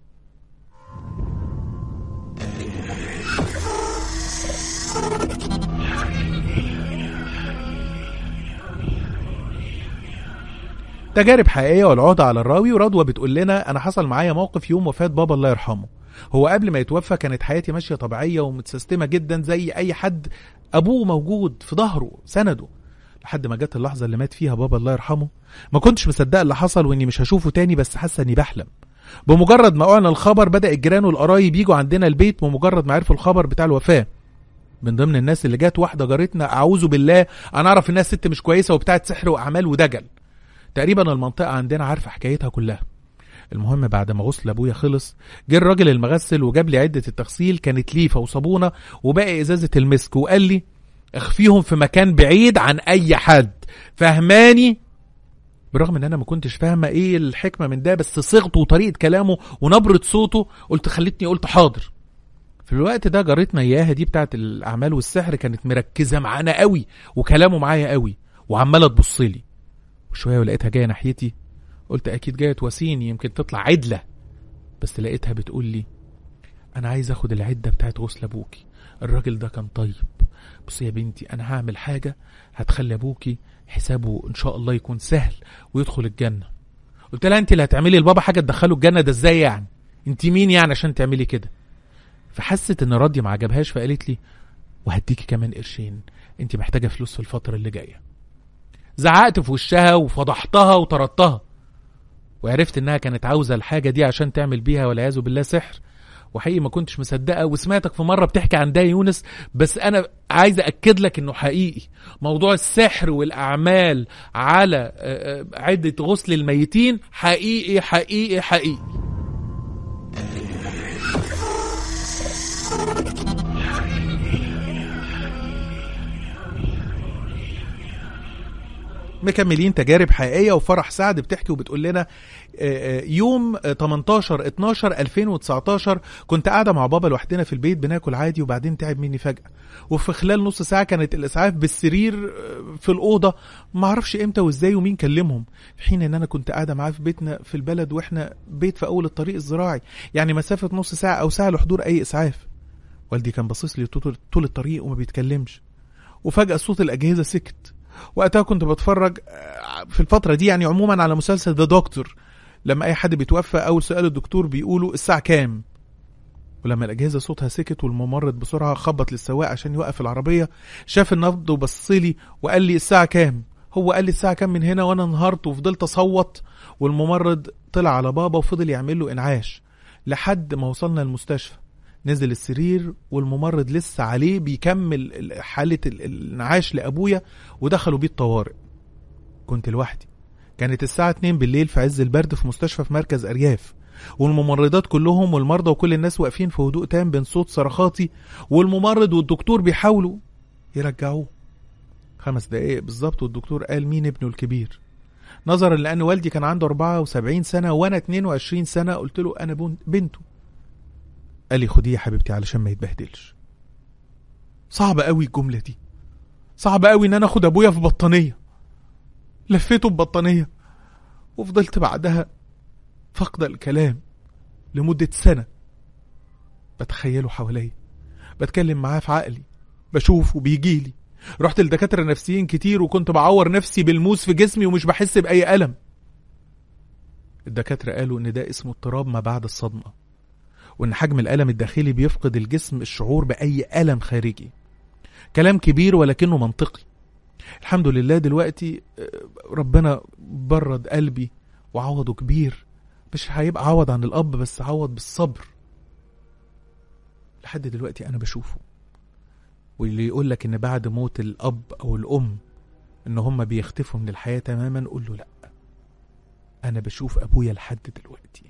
تجارب حقيقية والعهدة على الراوي ورضوى بتقول لنا أنا حصل معايا موقف يوم وفاة بابا الله يرحمه هو قبل ما يتوفى كانت حياتي ماشية طبيعية ومتسيستمة جدا زي أي حد أبوه موجود في ظهره سنده لحد ما جت اللحظة اللي مات فيها بابا الله يرحمه ما كنتش مصدق اللي حصل وإني مش هشوفه تاني بس حاسة إني بحلم بمجرد ما أعلن الخبر بدأ الجيران والقرايب يجوا عندنا البيت بمجرد ما عرفوا الخبر بتاع الوفاة من ضمن الناس اللي جات واحدة جارتنا أعوذ بالله أنا أعرف إنها ست مش كويسة وبتاعت سحر وأعمال ودجل تقريبا المنطقة عندنا عارفة حكايتها كلها المهم بعد ما غسل ابويا خلص جه الراجل المغسل وجاب لي عده التغسيل كانت ليفه وصابونه وباقي ازازه المسك وقال لي اخفيهم في مكان بعيد عن اي حد فهماني برغم ان انا ما كنتش فاهمه ايه الحكمه من ده بس صيغته وطريقه كلامه ونبره صوته قلت خلتني قلت حاضر في الوقت ده جارتنا اياها دي بتاعت الاعمال والسحر كانت مركزه معانا قوي وكلامه معايا قوي وعماله تبص لي وشويه ولقيتها جايه ناحيتي قلت اكيد جايه تواسيني يمكن تطلع عدله بس لقيتها بتقول لي انا عايز اخد العده بتاعت غسل ابوكي الراجل ده كان طيب بصي يا بنتي انا هعمل حاجه هتخلي ابوكي حسابه ان شاء الله يكون سهل ويدخل الجنه قلت لها انت اللي هتعملي لبابا حاجه تدخله الجنه ده ازاي يعني انت مين يعني عشان تعملي كده فحست ان راضيه ما عجبهاش فقالت لي وهديكي كمان قرشين انت محتاجه فلوس في الفتره اللي جايه زعقت في وشها وفضحتها وطردتها وعرفت انها كانت عاوزه الحاجه دي عشان تعمل بيها والعياذ بالله سحر وحقيقي ما كنتش مصدقه وسمعتك في مره بتحكي عن ده يا يونس بس انا عايز اكد لك انه حقيقي موضوع السحر والاعمال على آه، آه، عده غسل الميتين حقيقي حقيقي حقيقي مكملين تجارب حقيقيه وفرح سعد بتحكي وبتقول لنا آه، آه، يوم آه، 18 12 2019 كنت قاعده مع بابا لوحدنا في البيت بناكل عادي وبعدين تعب مني فجاه وفي خلال نص ساعه كانت الاسعاف بالسرير آه، في الاوضه ما اعرفش امتى وازاي ومين كلمهم في حين ان انا كنت قاعده معاه في بيتنا في البلد واحنا بيت في اول الطريق الزراعي يعني مسافه نص ساعه او ساعه لحضور اي اسعاف والدي كان باصص لي طول طول الطريق وما بيتكلمش وفجاه صوت الاجهزه سكت وقتها كنت بتفرج آه، في الفتره دي يعني عموما على مسلسل ذا دكتور لما اي حد بيتوفى اول سؤال الدكتور بيقولوا الساعه كام ولما الاجهزه صوتها سكت والممرض بسرعه خبط للسواق عشان يوقف العربيه شاف النبض وبص لي وقال لي الساعه كام هو قال لي الساعه كام من هنا وانا انهارت وفضلت اصوت والممرض طلع على بابا وفضل يعمل له انعاش لحد ما وصلنا المستشفى نزل السرير والممرض لسه عليه بيكمل ال- حالة ال- الانعاش لأبويا ودخلوا بيه الطوارئ كنت لوحدي كانت الساعة 2 بالليل في عز البرد في مستشفى في مركز أرياف والممرضات كلهم والمرضى وكل الناس واقفين في هدوء تام بين صوت صرخاتي والممرض والدكتور بيحاولوا يرجعوه خمس دقايق بالظبط والدكتور قال مين ابنه الكبير نظرا لأن والدي كان عنده 74 سنة وأنا 22 سنة قلت له أنا بن- بنته قال لي خديه يا حبيبتي علشان ما يتبهدلش صعب قوي الجملة دي صعب قوي ان انا اخد ابويا في بطانية لفيته ببطانية وفضلت بعدها فاقدة الكلام لمدة سنة بتخيله حواليا بتكلم معاه في عقلي بشوفه بيجيلي رحت لدكاترة نفسيين كتير وكنت بعور نفسي بالموس في جسمي ومش بحس بأي ألم الدكاترة قالوا إن ده اسمه اضطراب ما بعد الصدمة وإن حجم الألم الداخلي بيفقد الجسم الشعور بأي ألم خارجي كلام كبير ولكنه منطقي الحمد لله دلوقتي آه، ربنا برد قلبي وعوضه كبير مش هيبقى عوض عن الأب بس عوض بالصبر لحد دلوقتي أنا بشوفه واللي يقول لك إن بعد موت الأب أو الأم إن هما بيختفوا من الحياة تماما قول له لأ أنا بشوف أبويا لحد دلوقتي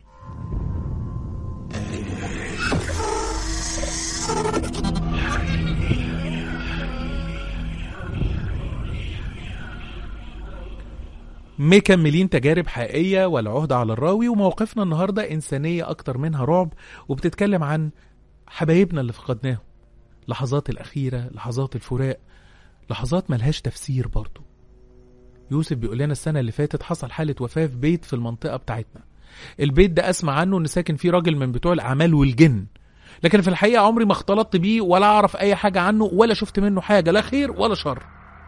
مكملين تجارب حقيقية والعهدة على الراوي وموقفنا النهاردة إنسانية أكتر منها رعب وبتتكلم عن حبايبنا اللي فقدناهم لحظات الأخيرة لحظات الفراق لحظات ملهاش تفسير برضو يوسف بيقول لنا السنة اللي فاتت حصل حالة وفاة في بيت في المنطقة بتاعتنا البيت ده أسمع عنه إن ساكن فيه راجل من بتوع الأعمال والجن لكن في الحقيقة عمري ما اختلطت بيه ولا أعرف أي حاجة عنه ولا شفت منه حاجة لا خير ولا شر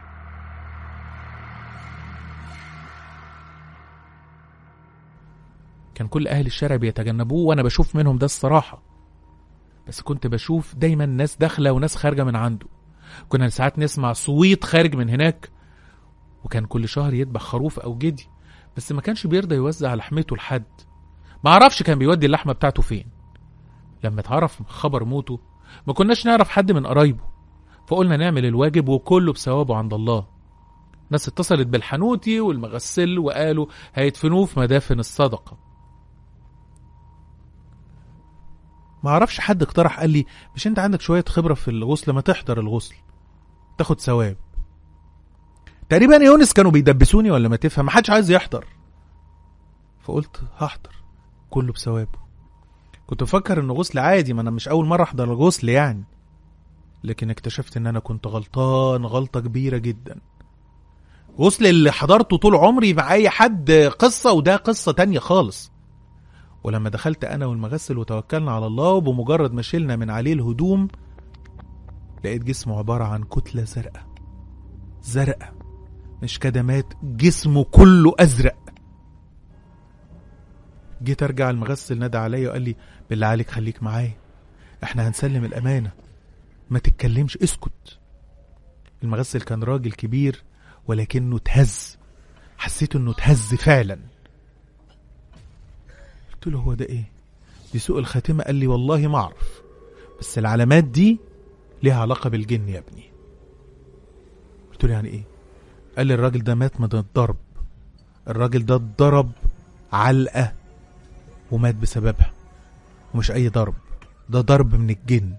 كان كل أهل الشارع بيتجنبوه وأنا بشوف منهم ده الصراحة بس كنت بشوف دايما ناس داخلة وناس خارجة من عنده كنا ساعات نسمع صويت خارج من هناك وكان كل شهر يذبح خروف أو جدي بس ما كانش بيرضى يوزع لحمته لحد ما عرفش كان بيودي اللحمة بتاعته فين لما اتعرف خبر موته ما كناش نعرف حد من قرايبه فقلنا نعمل الواجب وكله بثوابه عند الله ناس اتصلت بالحنوتي والمغسل وقالوا هيدفنوه في مدافن الصدقة ما اعرفش حد اقترح قال لي مش انت عندك شوية خبرة في الغسل ما تحضر الغسل تاخد ثواب تقريبا يا يونس كانوا بيدبسوني ولا ما تفهم محدش عايز يحضر فقلت هحضر كله بثوابه كنت بفكر انه غسل عادي ما انا مش اول مرة احضر الغسل يعني لكن اكتشفت ان انا كنت غلطان غلطة كبيرة جدا غسل اللي حضرته طول عمري مع اي حد قصة وده قصة تانية خالص ولما دخلت انا والمغسل وتوكلنا على الله وبمجرد ما شلنا من عليه الهدوم لقيت جسمه عبارة عن كتلة زرقاء زرقاء مش كدمات جسمه كله ازرق جيت ارجع المغسل نادى عليا وقال لي بالله عليك خليك معايا احنا هنسلم الامانه ما تتكلمش اسكت المغسل كان راجل كبير ولكنه اتهز حسيت انه اتهز فعلا قلت له هو ده ايه دي سوء الخاتمة قال لي والله ما اعرف بس العلامات دي ليها علاقة بالجن يا ابني قلت له يعني ايه قال لي الراجل ده مات من الضرب الراجل ده اتضرب علقة ومات بسببها ومش اي ضرب ده ضرب من الجن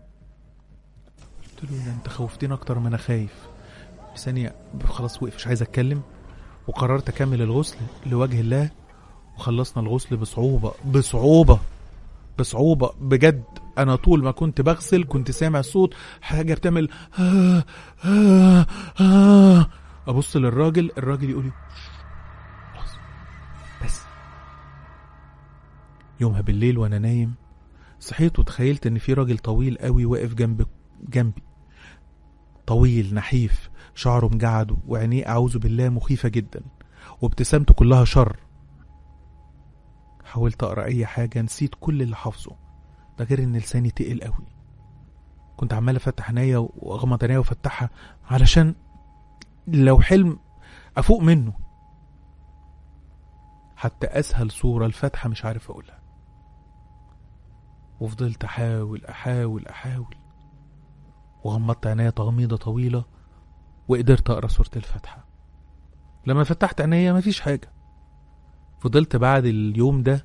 قلت له ده انت خوفتني اكتر ما انا خايف ثانية خلاص وقف مش عايز اتكلم وقررت اكمل الغسل لوجه الله وخلصنا الغسل بصعوبة بصعوبة بصعوبة بجد انا طول ما كنت بغسل كنت سامع صوت حاجة بتعمل آه آه آه ابص للراجل الراجل يقول لي خلاص بس يومها بالليل وانا نايم صحيت وتخيلت ان في راجل طويل قوي واقف جنب جنبي طويل نحيف شعره مجعد وعينيه اعوذ بالله مخيفه جدا وابتسامته كلها شر حاولت اقرا اي حاجه نسيت كل اللي حافظه ده غير ان لساني تقل قوي كنت عمال افتح عينيا واغمض عينيا وافتحها علشان لو حلم افوق منه حتى اسهل صوره الفاتحه مش عارف اقولها وفضلت احاول احاول احاول وغمضت عينيا تغميضه طويله وقدرت اقرا سوره الفاتحه لما فتحت عينيا مفيش حاجه فضلت بعد اليوم ده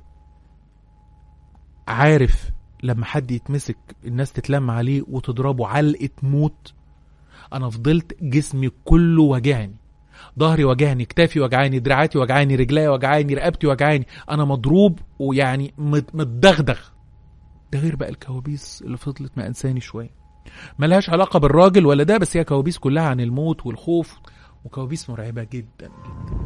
عارف لما حد يتمسك الناس تتلم عليه وتضربه علقه موت انا فضلت جسمي كله وجعني ظهري وجعني كتافي وجعاني دراعاتي وجعاني رجلي وجعاني رقبتي وجعاني انا مضروب ويعني مت- متدغدغ ده غير بقى الكوابيس اللي فضلت مأنساني شويه ملهاش علاقه بالراجل ولا ده بس هي كوابيس كلها عن الموت والخوف وكوابيس مرعبه جدا جدا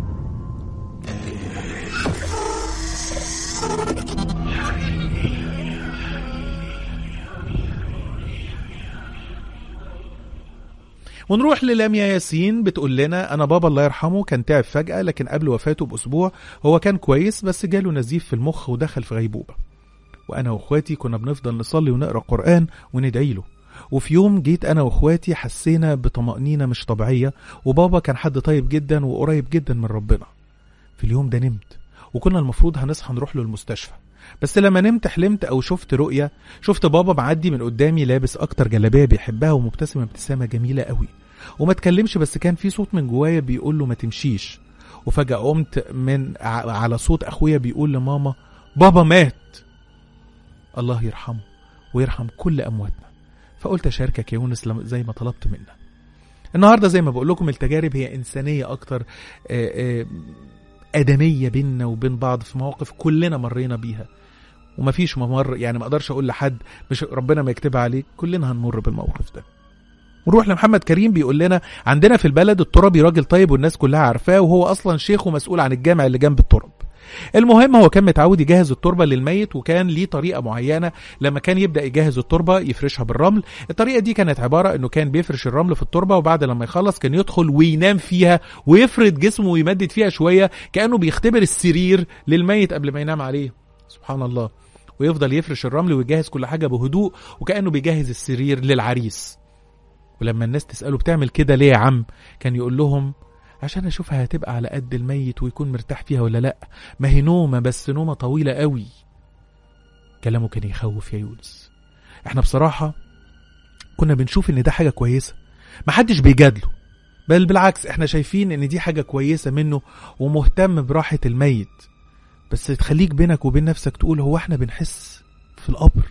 ونروح للميا ياسين بتقول لنا انا بابا الله يرحمه كان تعب فجأة لكن قبل وفاته باسبوع هو كان كويس بس جاله نزيف في المخ ودخل في غيبوبة وانا واخواتي كنا بنفضل نصلي ونقرا قرآن وندعي له وفي يوم جيت انا واخواتي حسينا بطمأنينة مش طبيعية وبابا كان حد طيب جدا وقريب جدا من ربنا في اليوم ده نمت وكنا المفروض هنصحى نروح له المستشفى بس لما نمت حلمت او شفت رؤية شفت بابا معدي من قدامي لابس اكتر جلابيه بيحبها ومبتسم ابتسامه جميله قوي وما اتكلمش بس كان في صوت من جوايا بيقول له ما تمشيش وفجاه قمت من ع- على صوت اخويا بيقول لماما بابا مات الله يرحمه ويرحم كل امواتنا فقلت اشاركك يا يونس لم- زي ما طلبت منا النهارده زي ما بقول لكم التجارب هي انسانيه اكتر آه، آه، ادميه بيننا وبين بعض في مواقف كلنا مرينا بيها ومفيش ممر يعني ما اقدرش اقول لحد مش ربنا ما يكتبها عليك كلنا هنمر بالموقف ده نروح لمحمد كريم بيقول لنا عندنا في البلد التربي راجل طيب والناس كلها عارفاه وهو اصلا شيخ ومسؤول عن الجامع اللي جنب الترب المهم هو كان متعود يجهز التربه للميت وكان ليه طريقه معينه لما كان يبدا يجهز التربه يفرشها بالرمل الطريقه دي كانت عباره انه كان بيفرش الرمل في التربه وبعد لما يخلص كان يدخل وينام فيها ويفرد جسمه ويمدد فيها شويه كانه بيختبر السرير للميت قبل ما ينام عليه سبحان الله ويفضل يفرش الرمل ويجهز كل حاجه بهدوء وكانه بيجهز السرير للعريس ولما الناس تساله بتعمل كده ليه يا عم كان يقول لهم عشان اشوفها هتبقى على قد الميت ويكون مرتاح فيها ولا لا ما هي نومه بس نومه طويله قوي كلامه كان يخوف يا يونس احنا بصراحه كنا بنشوف ان ده حاجه كويسه محدش بيجادله بل بالعكس احنا شايفين ان دي حاجه كويسه منه ومهتم براحه الميت بس تخليك بينك وبين نفسك تقول هو احنا بنحس في القبر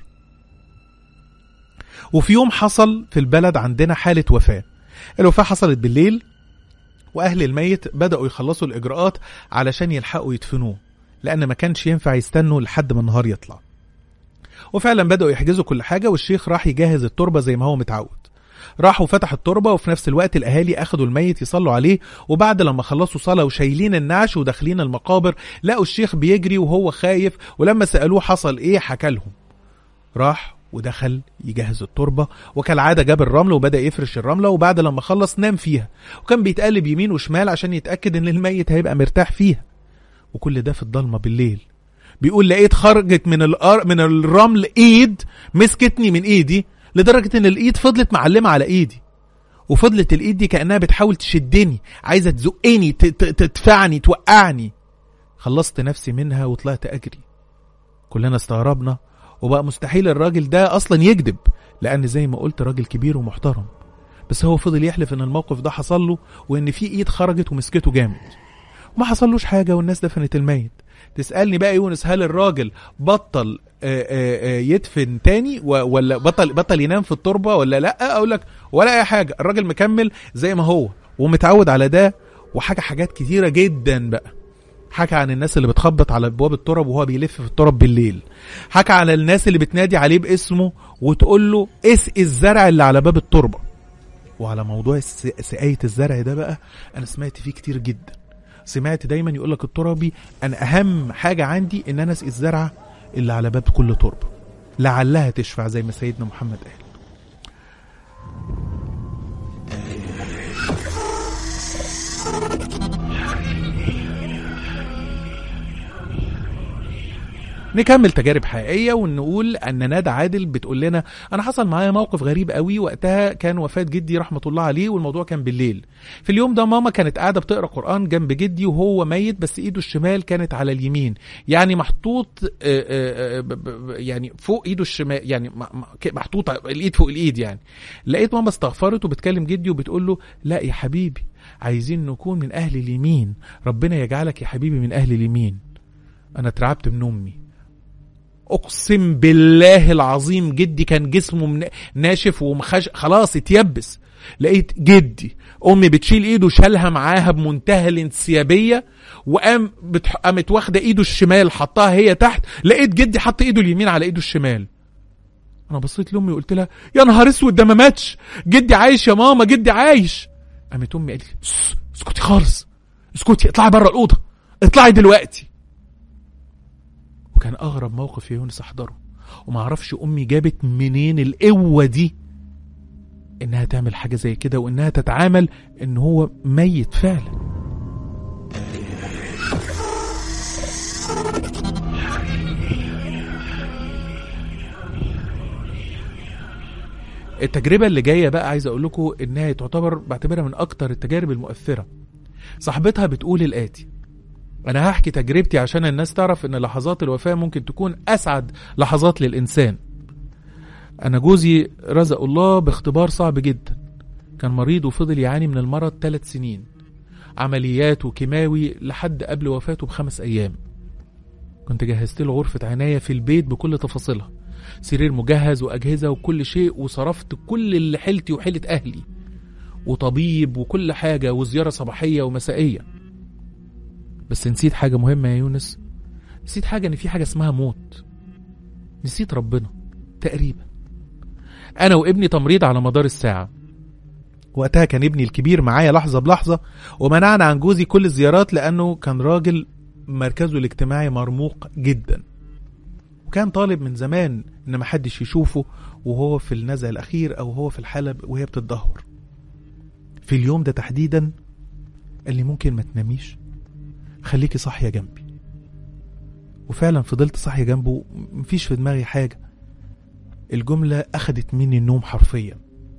وفي يوم حصل في البلد عندنا حالة وفاة الوفاة حصلت بالليل وأهل الميت بدأوا يخلصوا الإجراءات علشان يلحقوا يدفنوه لأن ما كانش ينفع يستنوا لحد ما النهار يطلع وفعلا بدأوا يحجزوا كل حاجة والشيخ راح يجهز التربة زي ما هو متعود راح وفتح التربة وفي نفس الوقت الأهالي أخدوا الميت يصلوا عليه وبعد لما خلصوا صلاة وشايلين النعش وداخلين المقابر لقوا الشيخ بيجري وهو خايف ولما سألوه حصل إيه حكى لهم راح ودخل يجهز التربة وكالعادة جاب الرمل وبدأ يفرش الرملة وبعد لما خلص نام فيها وكان بيتقلب يمين وشمال عشان يتأكد ان الميت هيبقى مرتاح فيها وكل ده في الضلمة بالليل بيقول لقيت خرجت من الأر... من الرمل ايد مسكتني من ايدي لدرجة ان الايد فضلت معلمة على ايدي وفضلت الايد دي كأنها بتحاول تشدني عايزة تزقني ت... ت... تدفعني توقعني خلصت نفسي منها وطلعت اجري كلنا استغربنا وبقى مستحيل الراجل ده اصلا يكذب لان زي ما قلت راجل كبير ومحترم بس هو فضل يحلف ان الموقف ده حصل له وان في ايد خرجت ومسكته جامد وما حصلوش حاجه والناس دفنت الميت تسالني بقى يونس هل الراجل بطل آه، آه، آه، يدفن تاني و- ولا بطل بطل ينام في التربه ولا لا اقول لك ولا اي حاجه الراجل مكمل زي ما هو ومتعود على ده وحاجه حاجات كتيره جدا بقى حكى عن الناس اللي بتخبط على ابواب التراب وهو بيلف في التراب بالليل حكى على الناس اللي بتنادي عليه باسمه وتقول له اسقي الزرع اللي على باب التربه وعلى موضوع الس- سقايه الزرع ده بقى انا سمعت فيه كتير جدا سمعت دايما يقول لك الترابي انا اهم حاجه عندي ان انا اسقي الزرعه اللي على باب كل تربه لعلها تشفع زي ما سيدنا محمد قال نكمل تجارب حقيقيه ونقول ان ندى عادل بتقول لنا انا حصل معايا موقف غريب قوي وقتها كان وفاه جدي رحمه الله عليه والموضوع كان بالليل في اليوم ده ماما كانت قاعده بتقرا قران جنب جدي وهو ميت بس ايده الشمال كانت على اليمين يعني محطوط آه، آه، آه، ب- ب- يعني فوق ايده الشمال يعني م- م- ك- محطوطه الايد فوق الايد يعني لقيت ماما استغفرت وبتكلم جدي وبتقول له لا يا حبيبي عايزين نكون من اهل اليمين ربنا يجعلك يا حبيبي من اهل اليمين انا اترعبت من امي اقسم بالله العظيم جدي كان جسمه من- ناشف ومخش خلاص اتيبس لقيت جدي امي بتشيل ايده شالها معاها بمنتهى الانسيابيه وقام بتح... قامت واخده ايده الشمال حطها هي تحت لقيت جدي حط ايده اليمين على ايده الشمال انا بصيت لامي وقلت لها يا نهار اسود ده ما ماتش جدي عايش يا ماما جدي عايش قامت امي قالت لي "سس، اسكتي خالص اسكتي اطلعي بره الاوضه اطلعي دلوقتي وكان اغرب موقف يا يونس احضره وما اعرفش امي جابت منين القوه دي انها تعمل حاجه زي كده وانها تتعامل ان هو ميت فعلا التجربه اللي جايه بقى عايز اقول لكم انها تعتبر بعتبرها من اكتر التجارب المؤثره صاحبتها بتقول الاتي انا هحكي تجربتي عشان الناس تعرف ان لحظات الوفاه ممكن تكون اسعد لحظات للانسان انا جوزي رزق الله باختبار صعب جدا كان مريض وفضل يعاني من المرض ثلاث سنين عمليات وكيماوي لحد قبل وفاته بخمس ايام كنت جهزت له غرفة عناية في البيت بكل تفاصيلها سرير مجهز وأجهزة وكل شيء وصرفت كل اللي حيلتي وحيلة أهلي وطبيب وكل حاجة وزيارة صباحية ومسائية بس نسيت حاجة مهمة يا يونس نسيت حاجة إن في حاجة اسمها موت نسيت ربنا تقريبا أنا وابني تمريض على مدار الساعة وقتها كان ابني الكبير معايا لحظة بلحظة ومنعنا عن جوزي كل الزيارات لأنه كان راجل مركزه الاجتماعي مرموق جدا وكان طالب من زمان ان محدش يشوفه وهو في النزع الاخير او هو في الحاله وهي بتتدهور في اليوم ده تحديدا قال لي ممكن ما تناميش خليكي صاحيه جنبي وفعلا فضلت صاحيه جنبه مفيش في دماغي حاجه الجمله اخدت مني النوم حرفيا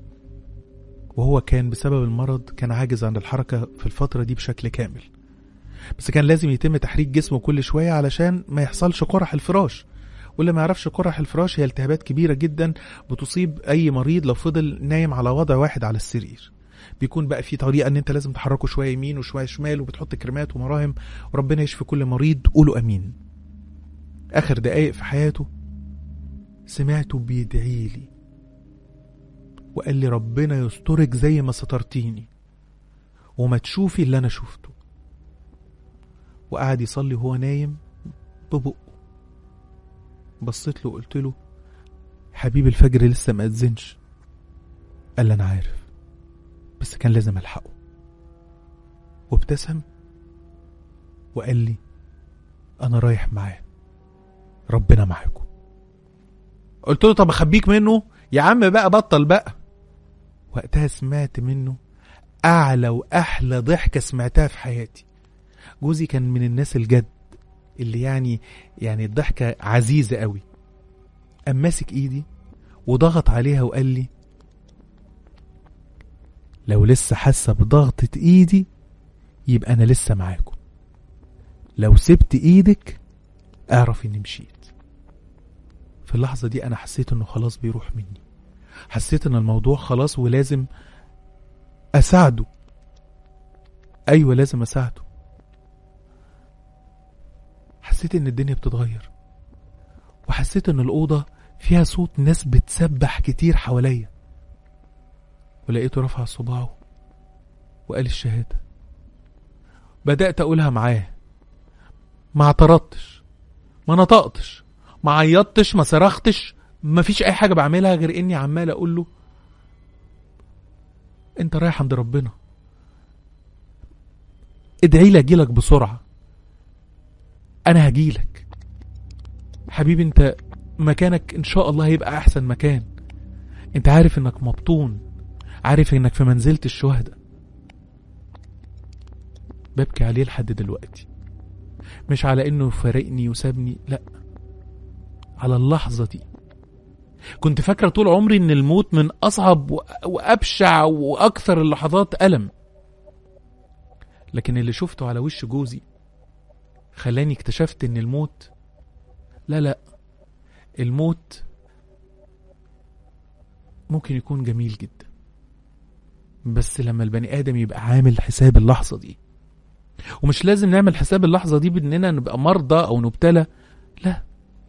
وهو كان بسبب المرض كان عاجز عن الحركه في الفتره دي بشكل كامل بس كان لازم يتم تحريك جسمه كل شويه علشان ما يحصلش قرح الفراش واللي ما يعرفش قرح الفراش هي التهابات كبيره جدا بتصيب اي مريض لو فضل نايم على وضع واحد على السرير بيكون بقى في طريقه ان انت لازم تحركه شويه يمين وشويه شمال وبتحط كريمات ومراهم وربنا يشفي كل مريض قولوا امين اخر دقايق في حياته سمعته بيدعي لي وقال لي ربنا يسترك زي ما سترتيني وما تشوفي اللي انا شفته وقعد يصلي وهو نايم ببقه بصيت له وقلت له حبيب الفجر لسه ما أذنش قال لي أنا عارف بس كان لازم ألحقه وابتسم وقال لي أنا رايح معاه ربنا معاكم قلت له طب أخبيك منه يا عم بقى بطل بقى وقتها سمعت منه أعلى وأحلى ضحكة سمعتها في حياتي جوزي كان من الناس الجد اللي يعني يعني الضحكة عزيزة قوي قام ماسك ايدي وضغط عليها وقال لي لو لسه حاسة بضغطة ايدي يبقى انا لسه معاكم لو سبت ايدك اعرف اني مشيت في اللحظة دي أنا حسيت إنه خلاص بيروح مني حسيت إن الموضوع خلاص ولازم أساعده أيوة لازم أساعده حسيت إن الدنيا بتتغير وحسيت إن الأوضة فيها صوت ناس بتسبح كتير حواليا ولقيته رفع صباعه وقال الشهادة بدأت أقولها معاه ما اعترضتش ما نطقتش ما عيطتش ما صرختش ما فيش أي حاجة بعملها غير إني عمال أقول له أنت رايح عند ربنا ادعي لي أجيلك بسرعة أنا هجيلك حبيبي أنت مكانك إن شاء الله هيبقى أحسن مكان أنت عارف إنك مبطون عارف إنك في منزلة الشهداء ببكي عليه لحد دلوقتي مش على انه فارقني وسابني لا على اللحظة دي كنت فاكرة طول عمري ان الموت من اصعب و- وابشع واكثر اللحظات الم لكن اللي شفته على وش جوزي خلاني اكتشفت ان الموت لا لا الموت ممكن يكون جميل جدا بس لما البني ادم يبقى عامل حساب اللحظة دي ومش لازم نعمل حساب اللحظة دي باننا نبقى مرضى او نبتلى لا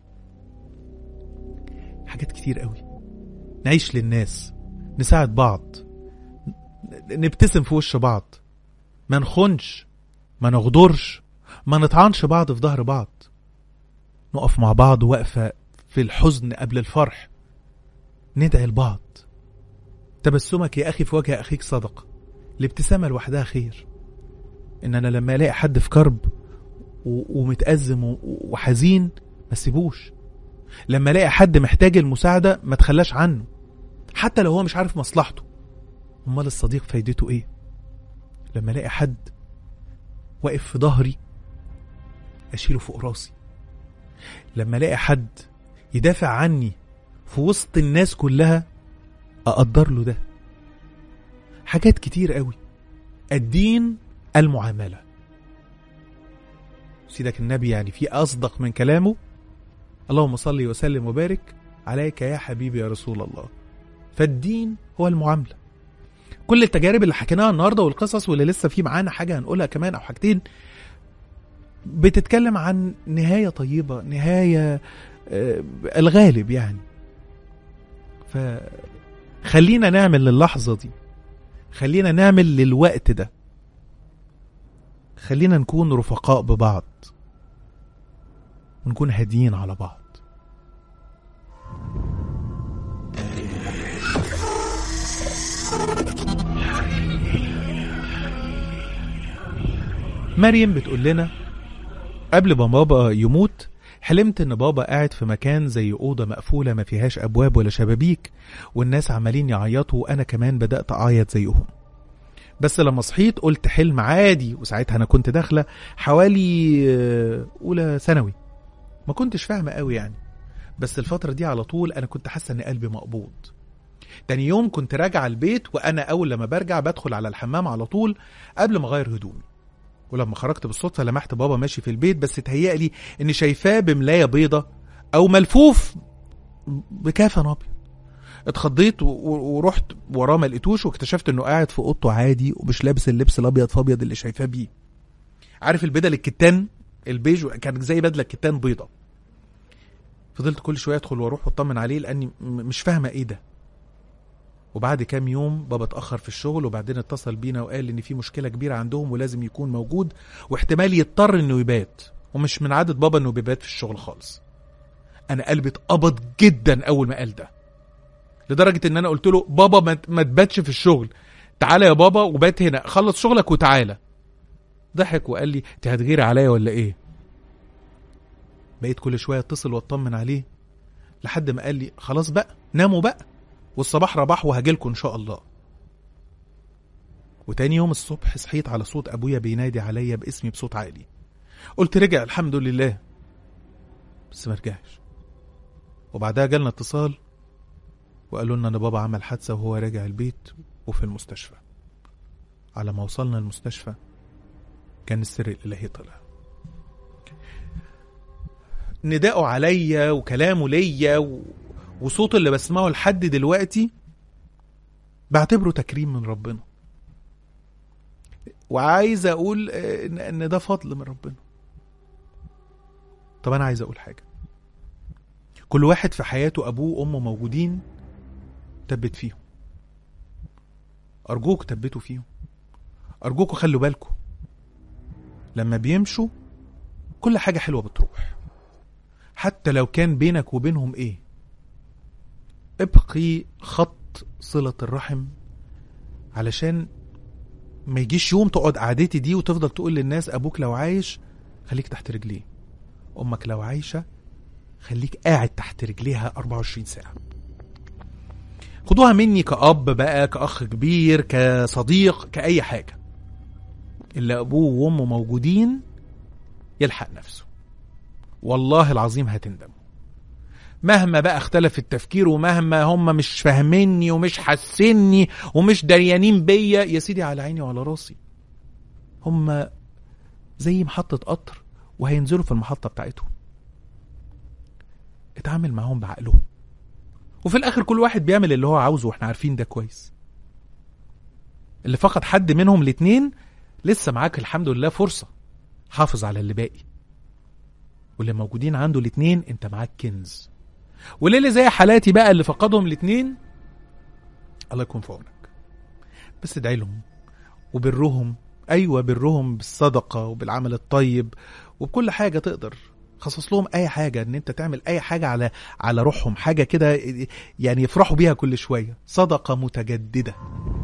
حاجات كتير قوي نعيش للناس نساعد بعض ن- نبتسم في وش بعض ما نخونش ما نغدرش ما نطعنش بعض في ظهر بعض نقف مع بعض وقفة في الحزن قبل الفرح ندعي لبعض تبسمك يا أخي في وجه أخيك صدقة الابتسامة لوحدها خير إن أنا لما ألاقي حد في كرب و- ومتأزم و- وحزين ما سيبوش لما الاقي حد محتاج المساعده ما تخلاش عنه حتى لو هو مش عارف مصلحته امال الصديق فايدته ايه لما الاقي حد واقف في ظهري اشيله فوق راسي لما الاقي حد يدافع عني في وسط الناس كلها اقدر له ده حاجات كتير قوي الدين المعامله سيدك النبي يعني في اصدق من كلامه اللهم صل وسلم وبارك عليك يا حبيبي يا رسول الله فالدين هو المعاملة كل التجارب اللي حكيناها النهاردة والقصص واللي لسه في معانا حاجة هنقولها كمان أو حاجتين بتتكلم عن نهاية طيبة نهاية آه، الغالب يعني فخلينا نعمل للحظة دي خلينا نعمل للوقت ده خلينا نكون رفقاء ببعض ونكون هاديين على بعض مريم بتقول لنا قبل ما بابا يموت حلمت ان بابا قاعد في مكان زي اوضه مقفوله ما فيهاش ابواب ولا شبابيك والناس عمالين يعيطوا وانا كمان بدات اعيط زيهم بس لما صحيت قلت حلم عادي وساعتها انا كنت داخله حوالي آه، اولى ثانوي ما كنتش فاهمه قوي يعني بس الفتره دي على طول انا كنت حاسه ان قلبي مقبوض تاني يوم كنت راجع البيت وانا اول لما برجع بدخل على الحمام على طول قبل ما اغير هدومي ولما خرجت بالصدفه لمحت بابا ماشي في البيت بس اتهيألي اني شايفاه بملايه بيضه او ملفوف بكافن ابيض اتخضيت و- و- ورحت وراه ما لقيتوش واكتشفت انه قاعد في اوضته عادي ومش لابس اللبس الابيض فابيض اللي شايفاه بيه عارف البدل الكتان البيج كانت زي بدله كتان بيضه فضلت كل شويه ادخل واروح واطمن عليه لاني م- مش فاهمه ايه ده وبعد كام يوم بابا اتاخر في الشغل وبعدين اتصل بينا وقال ان في مشكله كبيره عندهم ولازم يكون موجود واحتمال يضطر انه يبات ومش من عاده بابا انه بيبات في الشغل خالص انا قلبي اتقبض جدا اول ما قال ده لدرجه ان انا قلت له بابا ما ت- ما تباتش في الشغل تعالى يا بابا وبات هنا خلص شغلك وتعالى ضحك وقال لي انت هتغيري عليا ولا ايه بقيت كل شويه اتصل واطمن عليه لحد ما قال لي خلاص بقى ناموا بقى والصباح رباح وهجيلكوا ان شاء الله وتاني يوم الصبح صحيت على صوت ابويا بينادي عليا باسمي بصوت عالي قلت رجع الحمد لله بس ما رجعش وبعدها جالنا اتصال وقالوا لنا ان بابا عمل حادثه وهو راجع البيت وفي المستشفى على ما وصلنا المستشفى كان السر الالهي طلع نداءه عليا وكلامه ليا و... وصوته اللي بسمعه لحد دلوقتي بعتبره تكريم من ربنا وعايز اقول آه، ان إن ده فضل من ربنا طب انا عايز اقول حاجه كل واحد في حياته ابوه وامه موجودين تبت فيهم ارجوك تبتوا فيهم ارجوكوا خلوا بالكم لما بيمشوا كل حاجه حلوه بتروح حتى لو كان بينك وبينهم ايه ابقي خط صله الرحم علشان ما يجيش يوم تقعد قعدتي دي وتفضل تقول للناس ابوك لو عايش خليك تحت رجليه امك لو عايشه خليك قاعد تحت رجليها 24 ساعه خدوها مني كأب بقى كأخ كبير كصديق كأي حاجة اللي أبوه وأمه موجودين يلحق نفسه والله العظيم هتندموا مهما بقى اختلف التفكير ومهما هم مش فاهميني ومش حاسيني ومش دريانين بيا يا سيدي على عيني وعلى راسي هم زي محطة قطر وهينزلوا في المحطة بتاعتهم اتعامل معاهم بعقلهم وفي الاخر كل واحد بيعمل اللي هو عاوزه واحنا عارفين ده كويس اللي فقد حد منهم الاتنين لسه معاك الحمد لله فرصة حافظ على اللي باقي واللي موجودين عنده الاتنين انت معاك كنز واللي زي حالاتي بقى اللي فقدهم الاتنين الله يكون في عونك بس ادعي لهم وبرهم ايوه برهم بالصدقه وبالعمل الطيب وبكل حاجه تقدر خصص لهم اي حاجه ان انت تعمل اي حاجه على على روحهم حاجه كده يعني يفرحوا بيها كل شويه صدقه متجدده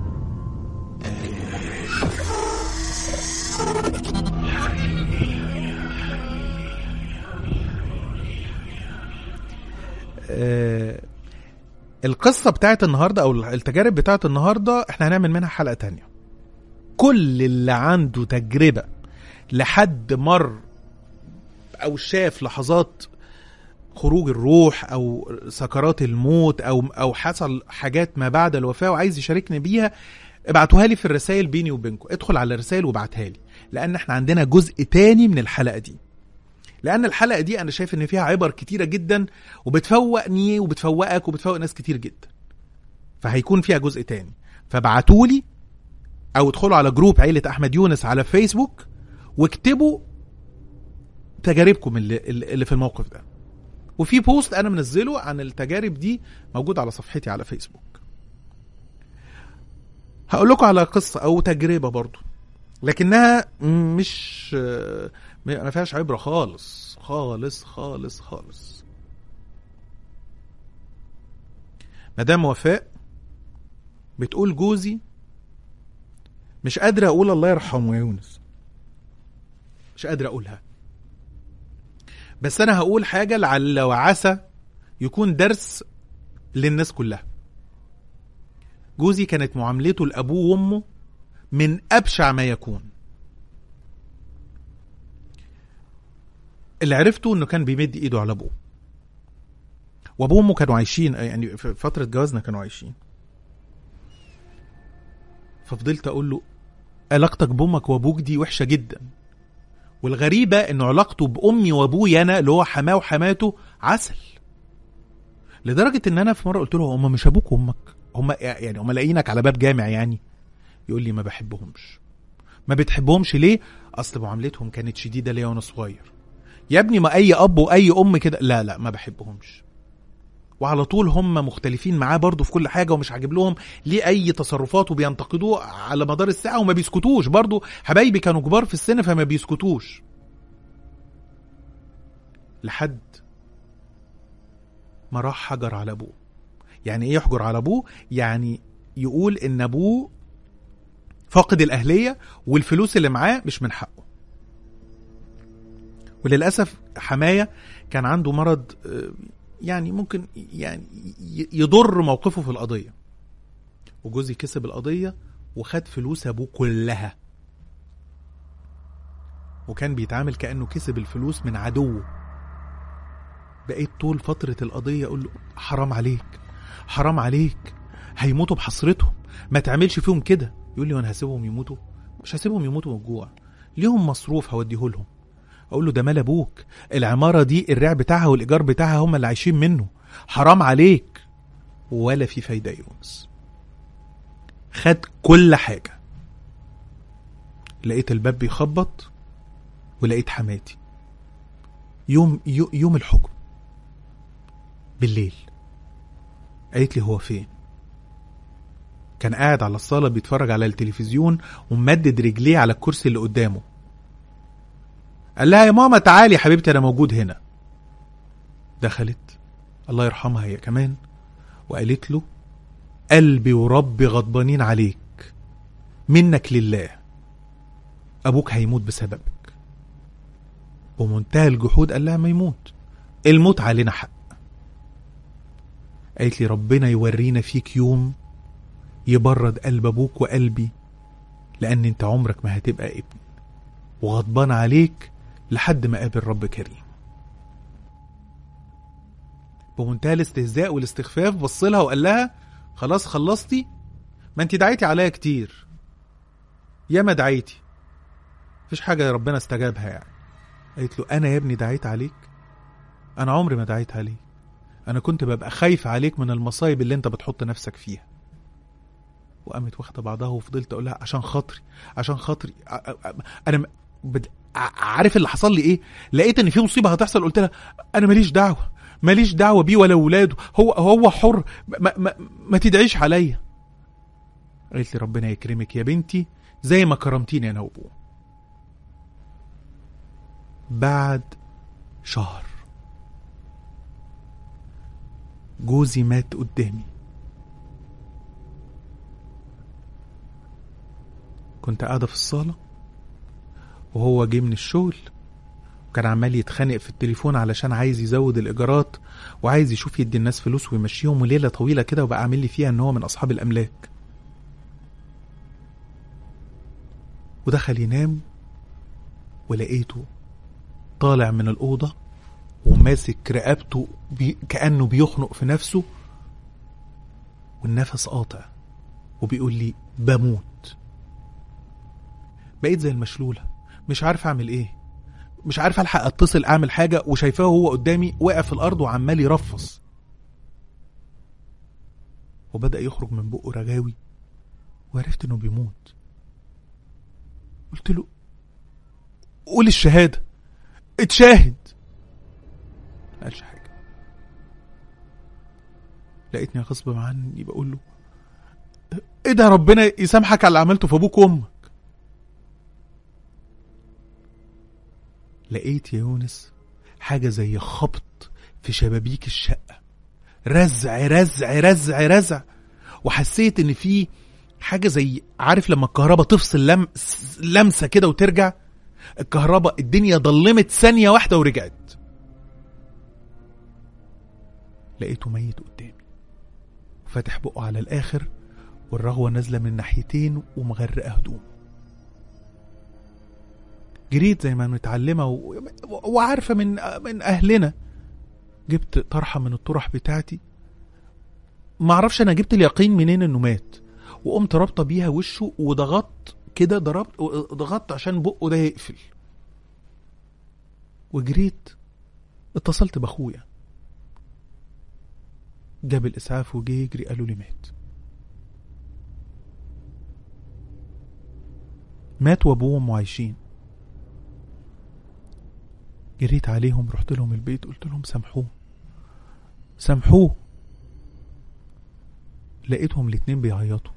آه، القصة بتاعت النهاردة أو التجارب بتاعت النهاردة احنا هنعمل منها حلقة تانية كل اللي عنده تجربة لحد مر أو شاف لحظات خروج الروح أو سكرات الموت أو أو حصل حاجات ما بعد الوفاة وعايز يشاركني بيها ابعتوها لي في الرسائل بيني وبينكم ادخل على الرسائل وابعتها لي لأن احنا عندنا جزء تاني من الحلقة دي لان الحلقه دي انا شايف ان فيها عبر كتيره جدا وبتفوقني وبتفوقك وبتفوق ناس كتير جدا فهيكون فيها جزء تاني فابعتولي او ادخلوا على جروب عيله احمد يونس على فيسبوك واكتبوا تجاربكم اللي, اللي في الموقف ده وفي بوست انا منزله عن التجارب دي موجود على صفحتي على فيسبوك هقول لكم على قصه او تجربه برضو لكنها مش ما فيهاش عبره خالص خالص خالص خالص مدام وفاء بتقول جوزي مش قادرة أقول الله يرحمه يا يونس مش قادرة أقولها بس أنا هقول حاجة لعل وعسى يكون درس للناس كلها جوزي كانت معاملته لأبوه وأمه من أبشع ما يكون اللي عرفته انه كان بيمد ايده على ابوه وابوه وامه كانوا عايشين يعني في فتره جوازنا كانوا عايشين ففضلت اقول له علاقتك بامك وابوك دي وحشه جدا والغريبه انه علاقته بامي وابويا انا اللي هو حماه وحماته عسل لدرجه ان انا في مره قلت له هم مش ابوك وامك هم يعني هم لاقيينك على باب جامع يعني يقول لي ما بحبهمش ما بتحبهمش ليه اصل معاملتهم كانت شديده ليا وانا صغير يا ابني ما اي اب واي ام كده لا لا ما بحبهمش وعلى طول هم مختلفين معاه برضه في كل حاجه ومش عاجب لهم ليه اي تصرفات وبينتقدوه على مدار الساعه وما بيسكتوش برضه حبايبي كانوا كبار في السن فما بيسكتوش لحد ما راح حجر على ابوه يعني ايه يحجر على ابوه يعني يقول ان ابوه فاقد الاهليه والفلوس اللي معاه مش من حقه وللاسف حمايه كان عنده مرض يعني ممكن يعني يضر موقفه في القضيه وجوزي كسب القضيه وخد فلوس ابوه كلها وكان بيتعامل كانه كسب الفلوس من عدوه بقيت طول فتره القضيه اقول له حرام عليك حرام عليك هيموتوا بحسرتهم ما تعملش فيهم كده يقول لي وانا هسيبهم يموتوا مش هسيبهم يموتوا من الجوع ليهم مصروف هوديه لهم اقول له ده مال ابوك العماره دي الرع بتاعها والايجار بتاعها هم اللي عايشين منه حرام عليك ولا في فايده يا يونس خد كل حاجه لقيت الباب بيخبط ولقيت حماتي يوم يو- يوم الحكم بالليل قالت لي هو فين كان قاعد على الصالة بيتفرج على التلفزيون وممدد رجليه على الكرسي اللي قدامه قال لها يا ماما تعالي يا حبيبتي انا موجود هنا دخلت الله يرحمها هي كمان وقالت له قلبي وربي غضبانين عليك منك لله ابوك هيموت بسببك بمنتهى الجحود قال لها ما يموت الموت علينا حق قالت لي ربنا يورينا فيك يوم يبرد قلب ابوك وقلبي لان انت عمرك ما هتبقى ابن وغضبان عليك لحد ما قابل رب كريم بمنتهى الاستهزاء والاستخفاف بص لها وقال لها خلاص خلصتي ما انت دعيتي عليا كتير ياما دعيتي مفيش حاجه ربنا استجابها يعني قالت له انا يا ابني دعيت عليك انا عمري ما دعيت عليك انا كنت ببقى خايف عليك من المصايب اللي انت بتحط نفسك فيها وقامت واخده بعضها وفضلت اقول لها عشان خاطري عشان خاطري ع- ع- انا م- بد... ع- عارف اللي حصل لي ايه لقيت ان في مصيبه هتحصل قلت لها انا ماليش دعوه ماليش دعوه بيه ولا ولاده هو هو حر ما, ما, ما تدعيش عليا قالت لي ربنا يكرمك يا بنتي زي ما كرمتيني انا وابوه بعد شهر جوزي مات قدامي كنت قاعدة في الصالة وهو جه من الشغل وكان عمال يتخانق في التليفون علشان عايز يزود الإيجارات وعايز يشوف يدي الناس فلوس ويمشيهم وليلة طويلة كده وبقى عامل لي فيها إن هو من أصحاب الأملاك ودخل ينام ولقيته طالع من الأوضة وماسك رقبته بي كأنه بيخنق في نفسه والنفس قاطع وبيقول لي بموت بقيت زي المشلولة مش عارف أعمل إيه مش عارف ألحق أتصل أعمل حاجة وشايفاه هو قدامي واقع في الأرض وعمال يرفص وبدأ يخرج من بقه رجاوي وعرفت إنه بيموت قلت له قول الشهادة اتشاهد ما قالش حاجة لقيتني غصب عني بقول له ايه ده ربنا يسامحك على اللي عملته في ابوك وامك لقيت يا يونس حاجة زي خبط في شبابيك الشقة رزع رزع رزع رزع وحسيت ان في حاجة زي عارف لما الكهرباء تفصل لم... لمسة كده وترجع الكهرباء الدنيا ضلمت ثانية واحدة ورجعت لقيته ميت قدامي فاتح بقه على الآخر والرغوة نازلة من ناحيتين ومغرقة هدوم جريت زي ما متعلمة و... وعارفة من من أهلنا جبت طرحة من الطرح بتاعتي معرفش أنا جبت اليقين منين إنه مات وقمت رابطة بيها وشه وضغطت كده ضربت ضغطت عشان بقه ده يقفل وجريت اتصلت باخويا جاب الاسعاف وجه يجري قالوا لي مات مات وابوه وامه عايشين جريت عليهم رحت لهم البيت قلت لهم سامحوه سامحوه لقيتهم الاتنين بيعيطوا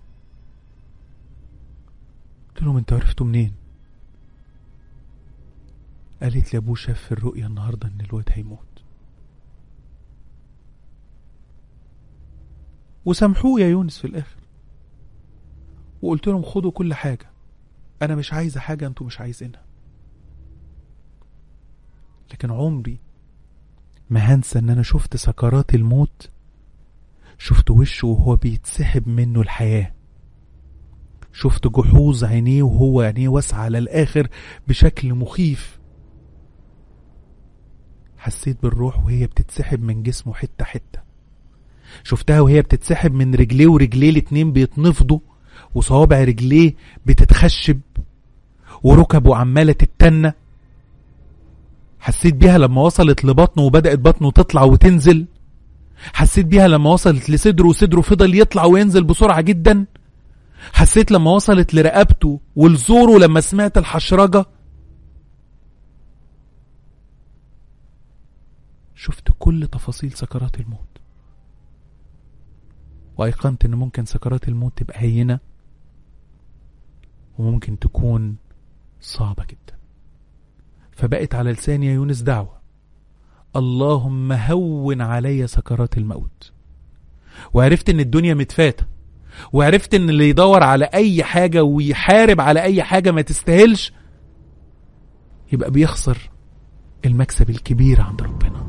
قلت لهم انتوا عرفتوا منين قالت لي ابوه شاف في الرؤيا النهارده ان الواد هيموت وسامحوه يا يونس في الاخر وقلت لهم خدوا كل حاجه انا مش عايزه حاجه انتوا مش عايزينها لكن عمري ما هنسى ان انا شفت سكرات الموت شفت وشه وهو بيتسحب منه الحياه شفت جحوظ عينيه وهو عينيه واسعة على الآخر بشكل مخيف حسيت بالروح وهي بتتسحب من جسمه حتة حتة شفتها وهي بتتسحب من رجليه ورجليه الاتنين بيتنفضوا وصوابع رجليه بتتخشب وركبه عمالة تتنى حسيت بيها لما وصلت لبطنه وبدأت بطنه تطلع وتنزل حسيت بيها لما وصلت لصدره وصدره فضل يطلع وينزل بسرعة جدا حسيت لما وصلت لرقبته ولزوره لما سمعت الحشرجة شفت كل تفاصيل سكرات الموت وأيقنت إن ممكن سكرات الموت تبقى هينة وممكن تكون صعبة جدا فبقت على لساني يا يونس دعوة اللهم هون علي سكرات الموت وعرفت ان الدنيا متفاتة وعرفت ان اللي يدور على اي حاجة ويحارب على اي حاجة ما تستاهلش يبقى بيخسر المكسب الكبير عند ربنا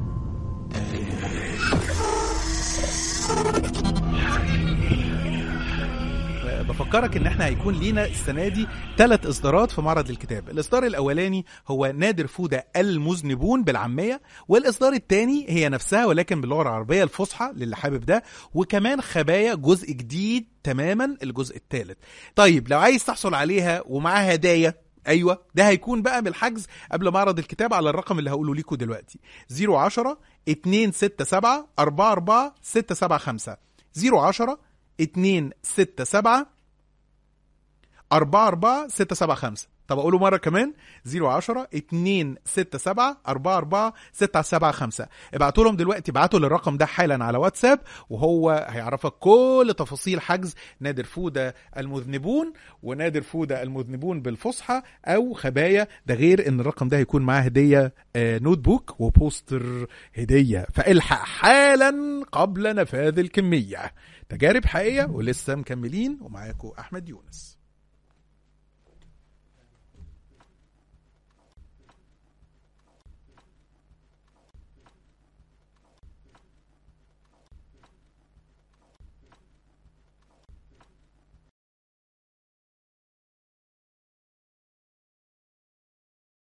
بفكرك ان احنا هيكون لينا السنه دي ثلاث اصدارات في معرض الكتاب الاصدار الاولاني هو نادر فوده المذنبون بالعاميه والاصدار الثاني هي نفسها ولكن باللغه العربيه الفصحى للي حابب ده وكمان خبايا جزء جديد تماما الجزء الثالث طيب لو عايز تحصل عليها ومعاها هدايا ايوه ده هيكون بقى بالحجز قبل معرض الكتاب على الرقم اللي هقوله لكم دلوقتي 010 267 44 675 010 267 4 4 6 7 5 طب اقوله مره كمان 010 2 6 7 4 4 6 7 5 ابعتوا لهم دلوقتي ابعتوا للرقم ده حالا على واتساب وهو هيعرفك كل تفاصيل حجز نادر فوده المذنبون ونادر فوده المذنبون بالفصحى او خبايا ده غير ان الرقم ده هيكون معاه هديه آه، نوت بوك وبوستر هديه فالحق حالا قبل نفاذ الكميه تجارب حقيقيه ولسه مكملين ومعاكم احمد يونس